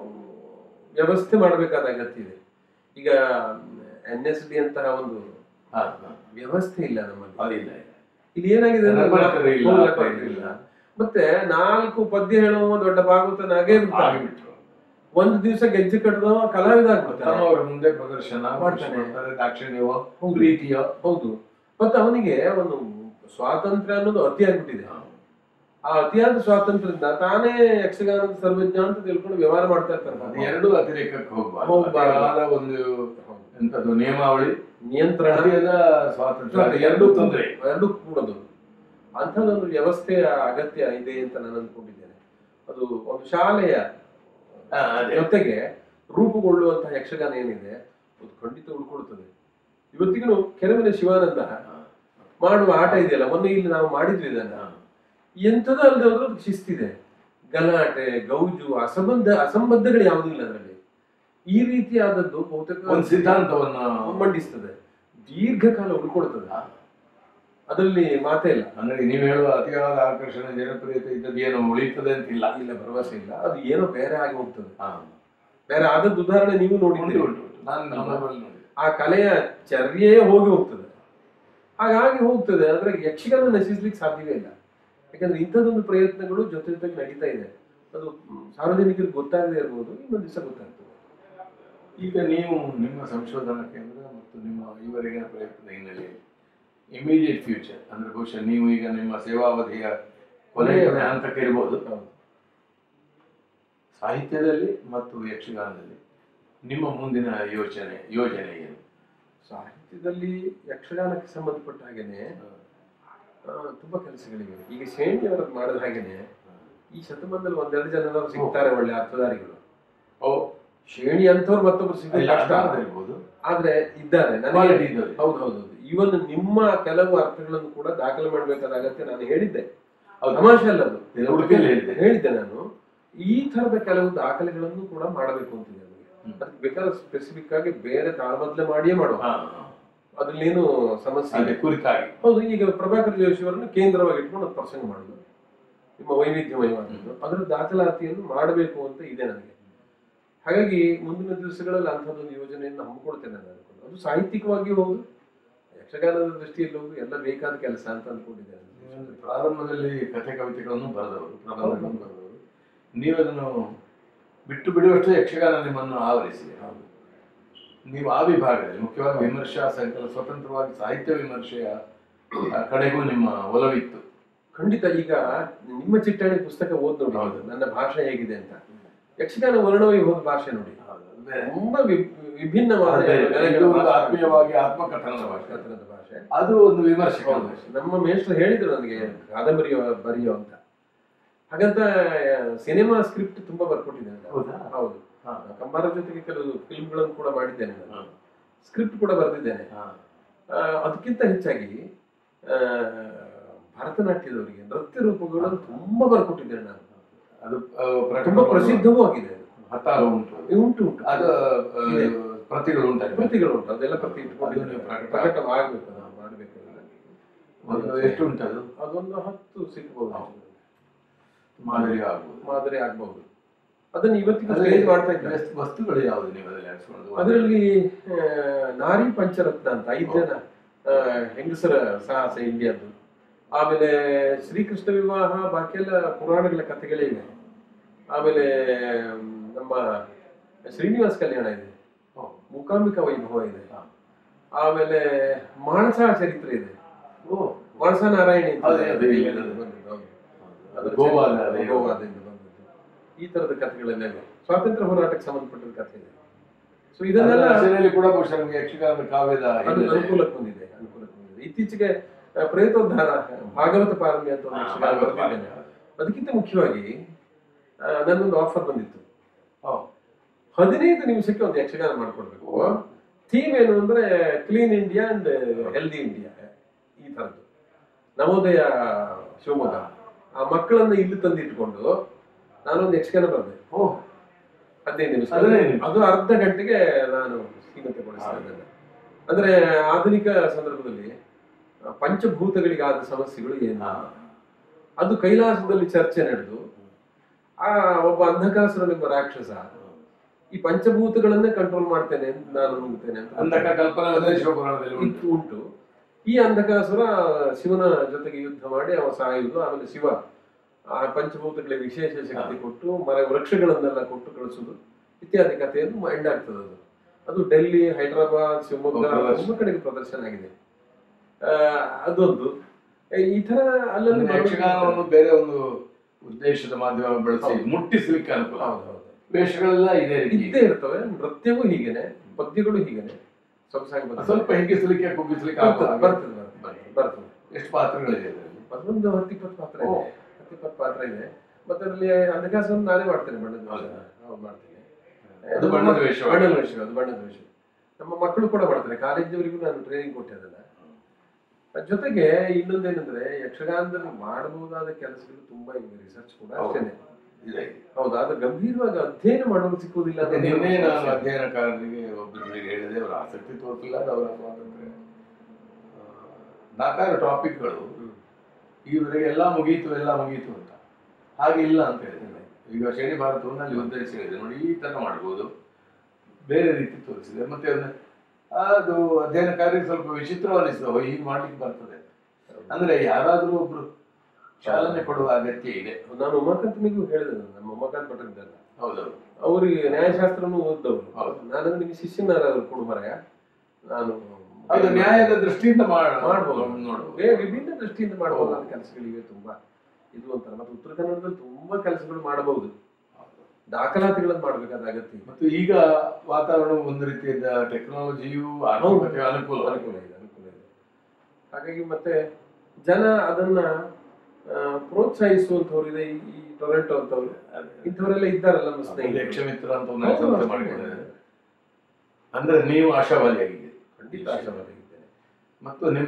ವ್ಯವಸ್ಥೆ ಮಾಡಬೇಕಾದ ಅಗತ್ಯ ಇದೆ ಈಗ ಎನ್ ಎಸ್ ಡಿ ಅಂತಹ ಒಂದು ಹಾ, ಹಾ. ವ್ಯವಸ್ಥೆ ಇಲ್ಲ ನಮ್ಮಲ್ಲಿ ಅದಿಲ್ಲ ಇಲ್ಲಿ ಏನಾಗಿದೆ ಅಂದ್ರೆ ರೆಪರ್ಟರಿ ಇಲ್ಲ, ಹೌದು, ರೆಪರ್ಟರಿ repertory ಇಲ್ಲ. ಮತ್ತೆ ನಾಲ್ಕು ಪದ್ಯ ಹೇಳುವ ದೊಡ್ಡ ಭಾಗವತನಾಗೇ ಬಿಡ್ತಾನೆ ಆಗಿಬಿಟ್ರು ಒಂದು ದಿವಸ ಗೆಜ್ಜೆ ಕಟ್ಟದವ ಕಲಾವಿದ ಆಗ್ಬಿಡ್ತಾನೆ ತಮ್ಮವರ ಮುಂದೆ ಪ್ರದರ್ಶನ ಮಾಡ್ತಾನೆ. ಮಾಡ್ತಾರೆ ದಾಕ್ಷಿಣ್ಯವೋ ಹೌದು. ಪ್ರೀತಿಯೋ ಹೌದು ಮತ್ತೆ ಅವನಿಗೆ ಒಂದು ಸ್ವಾತಂತ್ರ್ಯ ಅನ್ನೋದು ಅತಿ ಆಗ್ಬಿಟ್ಟಿದೆ ಆ ಅತಿಯಾದ ಸ್ವಾತಂತ್ರ್ಯದಿಂದ ತಾನೇ ಯಕ್ಷಗಾನದ ಸರ್ವಜ್ಞ ಅಂತ ತಿಳ್ಕೊಂಡು ವ್ಯವಹಾರ ಮಾಡ್ತಾ ಅದು ಇರ್ತಾನೆ ಎರಡು ಅತಿರೇಕಕ್ಕೆ ಹೋಗ್ಬಾರ್ದು ಹೋಗ್ಬಾರ್ದು. ಅತಿಯಾದ ಒಂದು ಎಂತದ್ದು ನಿಯಮಾವಳಿ ನಿಯಂತ್ರಣ ಅತಿಯಾದ ಸ್ವಾತಂತ್ರ್ಯ ಅದು ಎರಡೂ ತೊಂದರೆ ಎರಡು ಕೂಡದು ಅಂಥದ್ದೊಂದು ವ್ಯವಸ್ಥೆಯ ಅಗತ್ಯ ಇದೆ ಅಂತ ನಾನು ಅಂದ್ಕೊಂಡಿದ್ದೇನೆ ಅದು ಒಂದು ಶಾಲೆಯ ಹಾ, ಅದೇ. ಜೊತೆಗೆ ರೂಪುಗೊಳ್ಳುವಂತಹ ಯಕ್ಷಗಾನ ಏನಿದೆ ಅದು ಖಂಡಿತ ಉಳ್ಕೊಳ್ತದೆ ಇವತ್ತಿಗೂ ಕೆರವಿನ ಶಿವಾನಂದ ಮಾಡುವ ಆಟ ಇದೆಯಲ್ಲ ಮೊನ್ನೆ ಇಲ್ಲಿ ನಾವು ಮಾಡಿದ್ವಿ ಇದನ್ನ ಹಾ. ಎಂಥದ್ದು ಅಲ್ಲದೆ ಹೋದ್ರೂ ಅದಕ್ಕೆ ಶಿಸ್ತಿದೆ ಗಲಾಟೆ ಗೌಜು ಅಸಂಬದ್ಧ ಅಸಂಬದ್ಧಗಳು ಯಾವುದೂ ಇಲ್ಲ ಅದರಲ್ಲಿ ಈ ರೀತಿಯಾದದ್ದು ಬಹುತೇಕ ಒಂದು ಸಿದ್ಧಾಂತವನ್ನ ಮಂಡಿಸ್ತದೆ ದೀರ್ಘಕಾಲ ಉಳ್ಕೊಳ್ತದೆ ಹಾ. ಅದರಲ್ಲಿ ಮಾತೇ ಇಲ್ಲ ಅಂದ್ರೆ ನೀವು ಹೇಳುವ ಅತಿಯಾದ ಆಕರ್ಷಣೆ ಜನಪ್ರಿಯತೆ ಇದ್ದದ್ದು ಏನು ಉಳಿತದೆ ಅಂತಿಲ್ಲ ಇಲ್ಲ ಭರವಸೆ ಇಲ್ಲ ಅದು ಏನೋ ಬೇರೆ ಆಗಿ ಹೋಗ್ತದೆ ಹಾ. ಬೇರೆ ಆದದ್ದು ಉದಾಹರಣೆ ನೀವು ಉಂಟು ನೋಡಿದ್ದೀರಿ ಉಂಟು ಉಂಟು. ನಾನು ನಮ್ಮೂರಲ್ಲಿ ನೋಡಿದೆ ಆ ಕಲೆಯ ಚರ್ಯೆ ಹೋಗಿ ಹೋಗ್ತದೆ ಹಾಗಾಗಿ ಹೋಗ್ತದೆ ಆದ್ರೆ ಯಕ್ಷಗಾನ ನಶಿಸ್ಲಿಕ್ಕೆ ಸಾಧ್ಯವೇ ಇಲ್ಲ ಯಾಕಂದ್ರೆ ಇಂಥದ್ದೊಂದು ಪ್ರಯತ್ನಗಳು ಜೊತೆ ಜೊತೆಗೆ ನಡೀತಾ ಇದೆ ಅದು ಮ್, ಸಾರ್ವಜನಿಕರಿಗೆ ಗೊತ್ತಾಗದೇ ಇರ್ಬೋದು ಇನ್ನೊಂದು ದಿವಸ ಗೊತ್ತಾಗ್ತದೆ ಈಗ ನೀವು ನಿಮ್ಮ ಸಂಶೋಧನಾ ಕೇಂದ್ರ ಮತ್ತು ನಿಮ್ಮ ಈವರೆಗಿನ ಪ್ರಯತ್ನದ ಹಿನ್ನೆಲೆಯಲ್ಲಿ ಇಮಿಡಿಯೇಟ್ ಫ್ಯೂಚರ್ ಅಂದ್ರೆ ಬಹುಶಃ ನೀವು ಈಗ ನಿಮ್ಮ ಸೇವಾವಧಿಯ ಕೊನೆಯ ಕೊನೆಯ ಹಂತಕ್ಕೆ ಇರ್ಬೋದು ಹೌದು. ಸಾಹಿತ್ಯದಲ್ಲಿ ಮತ್ತು ಯಕ್ಷಗಾನದಲ್ಲಿ ನಿಮ್ಮ ಮುಂದಿನ ಯೋಚನೆ ಯೋಜನೆ ಏನು ಸಾಹಿತ್ಯದಲ್ಲಿ ಯಕ್ಷಗಾನಕ್ಕೆ ಸಂಬಂಧಪಟ್ಟ ಹಾಗೇನೆ ಆ, ತುಂಬಾ ಕೆಲಸಗಳಿವೆ ಈಗ ಶ್ರೇಣಿಯವರು ಮಾಡಿದ ಹಾಗೇನೆ ಈ ಶತಮಾನದಲ್ಲಿ ಒಂದೆರಡು ಜನರು ಸಿಗ್ತಾರೆ ಒಳ್ಳೆ ಅರ್ಥಧಾರಿಗಳು ಓ ಶ್ರೇಣಿ ಅಂತವ್ರು ಮತ್ತೊಬ್ರು ಸಿಗೋದು ಇಲ್ಲ ಕಷ್ಟ ಅರ್ಥ ಇರ್ಬೋದು ಆದ್ರೆ ಇದ್ದಾರೆ ನನಗೆ ಕ್ವಾಲಿಟಿ ಇದ್ದವ್ರು ಹೌದು ಹೌದು ಹೌದು ಇವನ್ ನಿಮ್ಮ ಕೆಲವು ಅರ್ಥಗಳನ್ನು ಕೂಡ ದಾಖಲೆ ಮಾಡಬೇಕಾದ ಅಗತ್ಯ ನಾನು ಹೇಳಿದ್ದೆ ಹೌದು. ತಮಾಷೆ ಅಲ್ಲ ಅದು ಇದು ಉಡುಪಿಯಲ್ಲಿ ಹೇಳಿದೆ. ಹೇಳಿದ್ದೆ ನಾನು ಈ ತರದ ಕೆಲವು ದಾಖಲೆಗಳನ್ನು ಕೂಡ ಮಾಡಬೇಕು ಅಂತಿದೆ ನನಗೆ ಹ್ಮ್. ಅದಕ್ಕೆ ಬೇಕಾದ್ರೆ ಸ್ಪೆಸಿಫಿಕ್ ಆಗಿ ಬೇರೆ ತಾಳಬದ್ಲೆ ಮಾಡಿಯೇ ಮಾಡುವ ಹಾ, ಹಾ. ಅದ್ರಲ್ಲೇನು ಸಮಸ್ಯೆ ಅದೇ ಇಲ್ಲ ಕುರಿತಾಗಿ ಹೌದು ಈಗ ಪ್ರಭಾಕರ್ ಜೋಶಿ ಅವರನ್ನು ಕೇಂದ್ರವಾಗಿ ಇಟ್ಕೊಂಡು ಒಂದು ಪ್ರಸಂಗ ಮಾಡುದು ನಿಮ್ಮ ವೈವಿಧ್ಯಮಯವಾದದ್ದು ಅದರ ದಾಖಲಾತಿಯನ್ನು ಮಾಡಬೇಕು ಅಂತ ಇದೆ ನನಗೆ ಹಾಗಾಗಿ ಮುಂದಿನ ದಿವಸಗಳಲ್ಲಿ ಅಂಥದ್ದೊಂದು ಯೋಜನೆಯನ್ನು ಹಮ್ಮಿಕೊಳ್ತೇನೆ ನಾನು ಅನ್ಕೊಂಡು ಅದು ಸಾಹಿತ್ಯಿಕವಾಗಿ ಹೌದು ಯಕ್ಷಗಾನದ ದೃಷ್ಟಿಯಲ್ಲಿ ಹೌದು ಎಲ್ಲ ಬೇಕಾದ ಕೆಲಸ ಅಂತ ಅಂದ್ಕೊಂಡಿದ್ದೇನೆ ನೀವು ಪ್ರಾರಂಭದಲ್ಲಿ ಕಥೆ ಕವಿತೆಗಳನ್ನು ಬರೆದವರು ಪ್ರಬಂಧಗಳನ್ನು ಬರೆದವರು ನೀವು ಅದನ್ನು ಬಿಟ್ಟು ಬಿಡುವಷ್ಟು ಯಕ್ಷಗಾನ ನಿಮ್ಮನ್ನು ಆವರಿಸಿದೆ ಹೌದು. ನೀವು ಆ ವಿಭಾಗದಲ್ಲಿ ಮುಖ್ಯವಾಗಿ ವಿಮರ್ಶಾ ಸಂಕಲ ಸ್ವತಂತ್ರವಾಗಿ ಸಾಹಿತ್ಯ ವಿಮರ್ಶೆಯ ಆ, ಕಡೆಗೂ ನಿಮ್ಮ ಒಲವಿತ್ತು ಖಂಡಿತ ಈಗ ನಿಮ್ಮ ಚಿಟ್ಟಾಣಿ ಪುಸ್ತಕ ಓದ್ ನೋಡಿ ಹೌದು. ನನ್ನ ಭಾಷೆ ಹೇಗಿದೆ ಅಂತ ಯಕ್ಷಗಾನ ವರ್ಣವೈಭವದ ಭಾಷೆ ನೋಡಿ ತುಂಬಾ ವಿ- ವಿಭಿನ್ನವಾದ ಅದೇ, ನೆಲೆಗಳ ಇದು ಒಂದು ಭಾಷೆ. ಆತ್ಮೀಯವಾಗಿ ಆತ್ಮಕಥನದ ಭಾಷೆ ಕನ್ನಡದ ಭಾಷೆ ಅದು ಒಂದು ವಿಮರ್ಶೆ ಹೌದು. ನಮ್ಮ ಮೇಷ್ಟ್ರು ಹೇಳಿದ್ರು ನನಗೆ ಕಾದಂಬರಿ ಬರೆಯೋ ಅಂತ ಹಾಗಂತ ಸಿನಿಮಾ ಸ್ಕ್ರಿಪ್ಟ್ ತುಂಬಾ ಬರ್ಕೊಟ್ಟಿದೆ ಅಂತ ಹೌದಾ? ಹೌದು ಹಾ. ಕಂಬಾರ ಜೊತೆಗೆ ಕೆಲವು ಫಿಲ್ಮ್ಗಳನ್ನು ಕೂಡ ಮಾಡಿದ್ದೇನೆ ನಾನು ಹಾ. ಸ್ಕ್ರಿಪ್ಟ್ ಕೂಡ ಬರೆದಿದ್ದೇನೆ ಹಾ. ಆ, ಅದಕ್ಕಿಂತ ಹೆಚ್ಚಾಗಿ ಆ, ಭರತನಾಟ್ಯದವರಿಗೆ ನೃತ್ಯ ರೂಪಗಳನ್ನು ತುಂಬಾ ಬರ್ಕೊಟ್ಟಿದ್ದೇನೆ ನಾನು ಅದು ಆ, ಪ್ರಕಟ ತುಂಬಾ ಮಾಡುವ ಪ್ರಸಿದ್ಧವೂ ಆಗಿದೆ ಅದು. ಹತ್ತಾರು ಉಂಟು ಇದು ಉಂಟು ಉಂಟು ಅದು ಆ, ಇದೆ. ಪ್ರತಿಗಳು ಉಂಟು ಪ್ರತಿಗಳು ಉಂಟು ಅದೆಲ್ಲ ಪ್ರತಿ ಅದು ಇಟ್ಕೊಂಡಿದ್ದೇನೆ ನೀವು ಪ್ರಕಟ- ಪ್ರಕಟವಾಗಬೇಕು ನಾವು ಮಾಡಬೇಕು ಒಂದು ಎಷ್ಟು ಉಂಟು ಅದು ಅದೊಂದು ಹತ್ತು ಸಿಗ್ಬೋದು ಮಾದರಿ ಆಗ್ಬೋದು ಮಾದರಿ ಆಗ್ಬಹುದು ಅದನ್ನ ಇವತ್ತಿಗೂ ಅದೇ ಸ್ಟೇಜ್ ಮಾಡ್ತಾ ಇದ್ದಾರೆ ವಸ್ತು- ವಸ್ತುಗಳು ಯಾವುದು ನೀವು ಅದರಲ್ಲಿ ಆರಿಸ್ಕೊಳ್ಳೋದು? ಅದರಲ್ಲಿ ಆ, ನಾರಿ ಪಂಚರತ್ನ ಅಂತ ಐದು ಜನ ಆ, ಹೆಂಗಸರ ಸಾಹಸ ಇಂಡಿಯಾದ್ದು ಆಮೇಲೆ ಶ್ರೀಕೃಷ್ಣ ವಿವಾಹ ಬಾಕಿ ಎಲ್ಲ ಪುರಾಣಗಳ ಕಥೆಗಳೇ ಇವೆ ಆಮೇಲೆ ಮ್, ನಮ್ಮ ಶ್ರೀನಿವಾಸ ಕಲ್ಯಾಣ ಇದೆ ಓ, ಮೂಕಾಂಬಿಕಾ ವೈಭವ ಇದೆ ಹಾ. ಆಮೇಲೆ ಮಾನಸ ಚರಿತ್ರೆ ಇದೆ ಓ, ಮಾನಸ ನಾರಾಯಣಿ ಅಂತ ಹೌದು, ಅದು ಇದೆ. ಇದೆ. ಬಂದದ್ದು, ಹೌದು. ಅದು ಅದರ ಗೋವಾದ ಚರಿತ್ರೆ- ಅದೇ. ಗೋವಾದಿಂದ ಬಂದದ್ದು ಈ ತರದ ಕಥೆಗಳೆಲ್ಲ ಇವೆ ಸ್ವಾತಂತ್ರ್ಯ ಹೋರಾಟಕ್ಕೆ ಸಂಬಂಧಪಟ್ಟಿದ ಕಥೆ ಇದೆ ಸೊ ಇದನ್ನೆಲ್ಲ ಅದರ ರಚನೆಯಲ್ಲಿ ಕೂಡ ಬಹುಶಃ ನಮಗೆ ಯಕ್ಷಗಾನದ ಕಾವ್ಯದ ಅದು ಹಿನ್ನೆಲೆ. ಅನುಕೂಲಕ್ಕೆ ಬಂದಿದೆ ಅನುಕೂಲಕ್ಕೆ ಬಂದಿದೆ ಇತ್ತೀಚೆಗೆ ಆ, ಪ್ರೇತೋದ್ಧಾರ ಭಾಗವತ ಪಾರಮ್ಯ ಅಂತ ಒಂದು ಹಾ, ಯಕ್ಷಗಾನ ಭಾಗವತ ಬರ್ತಿದ್ದೇನೆ. ಪಾರಮ್ಯ. ಅದಕ್ಕಿಂತ ಮುಖ್ಯವಾಗಿ ಆ, ನನ್ನೊಂದು ಆಫರ್ ಬಂದಿತ್ತು ಓ, ಹದಿನೈದು ನಿಮಿಷಕ್ಕೆ ಒಂದು ಯಕ್ಷಗಾನ ಮಾಡ್ಕೊಡ್ಬೇಕು ಥೀಮ್ ಏನು ಅಂದ್ರೆ clean India and healthy India ಈ ತರದ್ದು ನವೋದಯ ಶಿವಮೊಗ್ಗ ಆ ಮಕ್ಕಳನ್ನ ಇಲ್ಲಿ ತಂದು ಇಟ್ಕೊಂಡು ನಾನೊಂದು ಯಕ್ಷಗಾನ ಬಂದೆ ಓ, ಹದಿನೈದು ನಿಮಿಷ ಹದಿನೈದು ನಿಮಿಷ. ಅದು ಅರ್ಧ ಗಂಟೆಗೆ ನಾನು ಸೀಮಿತಗೊಳಿಸ್ತಾ ಇದ್ದೇನೆ ಅಂದ್ರೆ ಆಧುನಿಕ ಸಂದರ್ಭದಲ್ಲಿ ಆ, ಪಂಚಭೂತಗಳಿಗಾದ ಸಮಸ್ಯೆಗಳು ಏನು ಹಾ. ಅದು ಕೈಲಾಸದಲ್ಲಿ ಚರ್ಚೆ ನಡೆದು ಆ ಒಬ್ಬ ಅಂಧಕಾಸುರನೆಂಬ ರಾಕ್ಷಸ ಈ ಪಂಚಭೂತಗಳನ್ನೇ ಕಂಟ್ರೋಲ್ ಮಾಡ್ತೇನೆ ನಾನು ನುಂಗ್ತೇನೆ ಅಂತ ಅಂಧಕ ಕಲ್ಪನಾ ಶಿವಪುರಾಣದಲ್ಲಿ ಉಂಟು ಇತ್ತು ಉಂಟು ಈ ಅಂಧಕಾಸುರ ಶಿವನ ಜೊತೆಗೆ ಯುದ್ಧ ಮಾಡಿ ಅವ ಸಾಯುವುದು ಆಮೇಲೆ ಶಿವ ಆ ಪಂಚಭೂತಗಳಿಗೆ ವಿಶೇಷ ಶಕ್ತಿ ಕೊಟ್ಟು ಮರ ವೃಕ್ಷಗಳನ್ನೆಲ್ಲ ಕೊಟ್ಟು ಕಳಿಸುವುದು ಇತ್ಯಾದಿ ಕಥೆಯನ್ನು ಎಂಡ್ ಆಗ್ತದೆ ಅದು ಅದು ಡೆಲ್ಲಿ ಹೈದರಾಬಾದ್ ಶಿವಮೊಗ್ಗ ಪ್ರದರ್ಶನ. ತುಂಬ ಕಡೆಗೆ ಪ್ರದರ್ಶನ ಆಗಿದೆ ಆ, ಅದೊಂದು ಏ, ಈ ತರ ಅಲ್ಲಲ್ಲಿ ಅಂದ್ರೆ ಯಕ್ಷಗಾನವನ್ನು ಬೇರೆ ಒಂದು ಉದ್ದೇಶದ ಮಾಧ್ಯಮ ಬಳಸಿ ಹೌದು. ಮುಟ್ಟಿಸ್ಲಿಕ್ಕೆ ಅನುಕೂಲ ಹೌದು ಹೌದು ವೇಷಗಳೆಲ್ಲ ಇದೇ ರೀತಿ ಇದ್ದೇ ಇರ್ತವೆ ನೃತ್ಯವೂ ಹೀಗೇನೆ ಪದ್ಯಗಳು ಹೀಗೇನೆ ಸೊಗಸಾಗಿ ಬರ್ತವೆ. ಸ್ವಲ್ಪ ಹಿಗ್ಗಿಸ್ಲಿಕ್ಕೆ ಕುಗ್ಗಿಸ್ಲಿಕ್ಕೆ ಬರ್ತದೆ ಆಗುವ ಬರ್ತದೆ ಬರ್ತದೆ ಬರ್ತದೆ ಎಷ್ಟು ಪಾತ್ರಗಳಿದೆ ಅದರಲ್ಲಿ ಅದೊಂದು ಹತ್ತಿಪ್ಪತ್ತು ಪಾತ್ರ ಓ. ಇದೆ ಹತ್ತಿಪ್ಪತ್ತು ಪಾತ್ರ ಇದೆ ಮತ್ತೆ ಅದರಲ್ಲಿ ಅಂಧಕಾಸವನ್ನು ನಾನೇ ಮಾಡ್ತೇನೆ ಬಣ್ಣದ ವೇಷ ಹೌದಾ? ಹೌದು ಮಾಡ್ತೇನೆ ಅದು ಬಣ್ಣದ ವೇಷ ಬಣ್ಣದ ವೇಷ ಅದು ಬಣ್ಣದ ವೇಷ ನಮ್ಮ ಮಕ್ಕಳು ಕೂಡ ಮಾಡ್ತಾರೆ ಕಾಲೇಜಿನವರಿಗೂ ನಾನು ಟ್ರೈನಿಂಗ್ ಕೊಟ್ಟೆ ಅದನ್ನ ಅದ್ ಜೊತೆಗೆ ಇನ್ನೊಂದೇನಂದ್ರೆ ಯಕ್ಷಗಾನದಲ್ಲಿ ಮಾಡಬಹುದಾದ ಕೆಲಸಗಳು ತುಂಬಾ ಇವೆ ರಿಸರ್ಚ್ ಕೂಡ ಹೌದು. ಅಷ್ಟೇನೆ ಇದೆ ಹೌದು ಆದ್ರೆ ಗಂಭೀರವಾಗಿ ಅಧ್ಯಯನ ಮಾಡೋದು ಸಿಕ್ಕುವುದಿಲ್ಲ ಮತ್ತೆ ಅನ್ನೋದು ನಿನ್ನೆ ಒಂದು ನಾನು ಸಮಸ್ಯೆ. ಅಧ್ಯಯನಕಾರರಿಗೆ ಒಬ್ಬರಿಗೆ ಹೇಳಿದೆ ಅವರ ಆಸಕ್ತಿ ತೋರಿಸಿಲ್ಲ ಅದು ಅವರ ಸ್ವಾತಂತ್ರ್ಯ ಆ, ನಾಲ್ಕಾರು ಟಾಪಿಕ್ಗಳು ಹ್ಮ್. ಈವರೆಗೆ ಎಲ್ಲ ಮುಗೀತು ಎಲ್ಲ ಮುಗೀತು ಅಂತ ಹಾಗೆ ಇಲ್ಲ ಅಂತ ಹೇಳಿದೆ ಈಗ ಶನಿ ಭಾರತವನ್ನು ಅಲ್ಲಿ ಉದ್ಧರಿಸಿ ಹೇಳಿದೆ ನೋಡಿ ಈ ತರ ಮಾಡ್ಬೋದು ಬೇರೆ ರೀತಿ ತೋರಿಸಿದೆ ಮತ್ತೆ ಒಂದು ಅದು ಅಧ್ಯಯನಕಾರಿಗೆ ಸ್ವಲ್ಪ ವಿಚಿತ್ರವನ್ನಿಸಿದ ಓ, ಹೀಗೆ ಮಾಡ್ಲಿಕ್ಕೆ ಬರ್ತದೆ ಅಂದ್ರೆ ಯಾರಾದ್ರೂ ಒಬ್ರು ಚಾಲನೆ ಕೊಡುವ ಅಗತ್ಯ ಇದೆ ನಾನು ಉಮಾಕಾಂತನಿಗೂ ಹೇಳಿದೆ ನಾನು, ನಮ್ಮ ಉಮಾಕಾಂತ್ ಭಟ್ ಇದ್ದಲ್ಲ ಹೌದೌದು ಅವರಿಗೆ ನ್ಯಾಯಶಾಸ್ತ್ರನೂ ಓದ್ದವರು ಹೌದು. ನಾನು ನಿಮಗೆ ಶಿಷ್ಯನಾರಾದ್ರು ಕೊಡು ಮರಯ ನಾನು ಅದು ನ್ಯಾಯದ ದೃಷ್ಟಿಯಿಂದ ಮಾಡ- ಮಾಡ್ಬೋದು ನೋಡ್ಬೋದು ವೇ- ವಿಭಿನ್ನ ದೃಷ್ಟಿಯಿಂದ ಮಾಡಬಹುದಾದ ಕೆಲಸಗಳಿವೆ ತುಂಬಾ ಇದು ಒಂಥರ ಮತ್ತೆ ಉತ್ತರ ಕನ್ನಡದಲ್ಲಿ ತುಂಬಾ ಕೆಲಸಗಳು ಮಾಡಬಹುದು ದಾಖಲಾತಿಗಳನ್ನು ಮಾಡಬೇಕಾದ ಅಗತ್ಯ ಇದೆ. ಮತ್ತು ಈಗ ವಾತಾವರಣ ಒಂದು ರೀತಿಯಾದ ಟೆಕ್ನಾಲಜಿಯು ಆರ್ಥಿಕತೆ ಅನುಕೂಲ ಅನುಕೂಲ ಇದೆ ಅನುಕೂಲ ಇದೆ ಹಾಗಾಗಿ ಮತ್ತೆ ಜನ ಅದನ್ನ ಆ, ಪ್ರೋತ್ಸಾಹಿಸುವಂತವ್ರು ಇದೆ ಈ- ಈ ಟೊರೆಂಟೋ ಅಂತವ್ರು ಇಂಥವರೆಲ್ಲ ಇದ್ದಾರಲ್ಲ ನಮ್ಮ ಸ್ನೇಹಿತರು ಯಕ್ಷಮಿತ್ರ ಅಂತ ಒಂದು ಹೌದು, ಸಂಸ್ಥೆ ಅಷ್ಟೇ. ಮಾಡಿಕೊಂಡಿದ್ದಾರೆ ಅಂದ್ರೆ ನೀವು ಆಶಾವಾದಿಯಾಗಿದೆ ಖಂಡಿತ ಆಶಾವಾದಿಯಾಗಿದ್ದೇನೆ ಮತ್ತು ನಿಮ್ಮ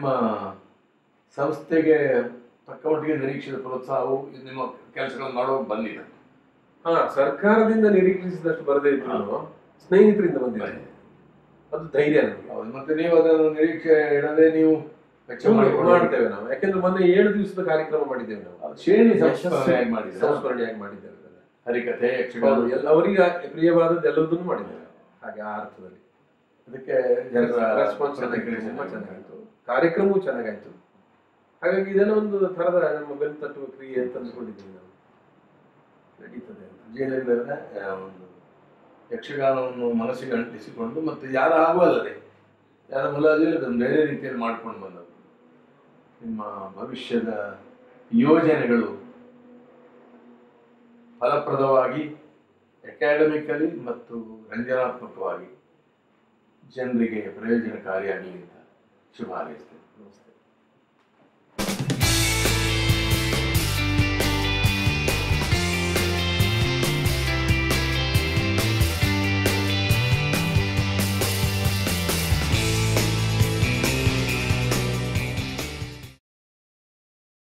ಸಂಸ್ಥೆಗೆ ತಕ್ಕ ಮಟ್ಟಿಗೆ ನಿರೀಕ್ಷಿತ ಪ್ರೋತ್ಸಾಹವು ನಿಮ್ಮ ಕೆಲಸಗಳನ್ನು ಮಾಡುವಾಗ ಬಂದಿದೆ ಹಾ ಸರ್ಕಾರದಿಂದ ನಿರೀಕ್ಷಿಸಿದಷ್ಟು ಬರದೇ ಇದ್ರು ಸ್ನೇಹಿತರಿಂದ ಬಂದಿದೆ ಅದು ಧೈರ್ಯ ನಮಗೆ ಹೌದು ಮತ್ತೆ ನೀವು ಅದನ್ನು ನಿರೀಕ್ಷೆ ಇಡದೆ ನೀವು ವೆಚ್ಚ ಮಾಡಿಕೊಂಡು ಮಾಡ್ತೇವೆ ನಾವು ಯಾಕಂದ್ರೆ ಮೊನ್ನೆ ಏಳು ದಿವಸದ ಕಾರ್ಯಕ್ರಮ ಮಾಡಿದ್ದೇವೆ ನಾವು ಅದು ಶ್ರೇಣಿ ಸಂಸ್ಮರಣೆಯಾಗಿ ಮಾಡಿದ್ರೆ ಸಂಸ್ಮರಣೆಯಾಗಿ ಮಾಡಿದ್ದೇವೆ ಅದನ್ನ. ಹರಿಕಥೆ ಯಕ್ಷಗಾನ ಹೌದು, ಎಲ್ಲ ಅವರಿಗೆ ಪ್ರಿಯವಾದದ್ದು ಎಲ್ಲದನ್ನು ಮಾಡಿದ್ದೇವೆ ಹಾಗೆ ಆ ಅರ್ಥದಲ್ಲಿ ಅದಕ್ಕೆ ಜನರ ರೆಸ್ಪಾನ್ಸ್ ಪ್ರತಿಕ್ರಿಯೆ ತುಂಬಾ ಚೆನ್ನಾಗಿದೆ. ಚೆನ್ನಾಗಾಯ್ತು ಕಾರ್ಯಕ್ರಮವೂ ಚೆನ್ನಾಗಾಯ್ತು ಹಾಗಾಗಿ ಇದೆಲ್ಲ ಒಂದು ತರದ ನಮ್ಮ ಬೆನ್ನು ತಟ್ಟುವ ಕ್ರಿಯೆ ಅಂತ ಅಂದ್ಕೊಂಡಿದ್ದೀವಿ ನಾವು ನಡೀತದೆ ಅಂತ ಜೈಲಿಂದ ಆ, ಒಂದು ಯಕ್ಷಗಾನವನ್ನು ಮನಸ್ಸಿಗೆ ಅಂಟಿಸಿಕೊಂಡು ಮತ್ತು ಯಾರ ಹಾಗೂ ಅಲ್ಲದೆ ಯಾರ ಮುಲಾಜಿಲ್ಲ ಅದನ್ನು ಬೇರೆ ರೀತಿಯಲ್ಲಿ ಮಾಡ್ಕೊಂಡು ಬಂದದ್ದು ನಿಮ್ಮ ಭವಿಷ್ಯದ ಯೋಜನೆಗಳು ಫಲಪ್ರದವಾಗಿ ಅಕಾಡೆಮಿಕಲಿ ಮತ್ತು ರಂಜನಾತ್ಮಕವಾಗಿ ಜನರಿಗೆ ಪ್ರಯೋಜನಕಾರಿಯಾಗಲಿ ಅಂತ ಶುಭ ಹಾರೈಸ್ತೇನೆ ನಮಸ್ತೆ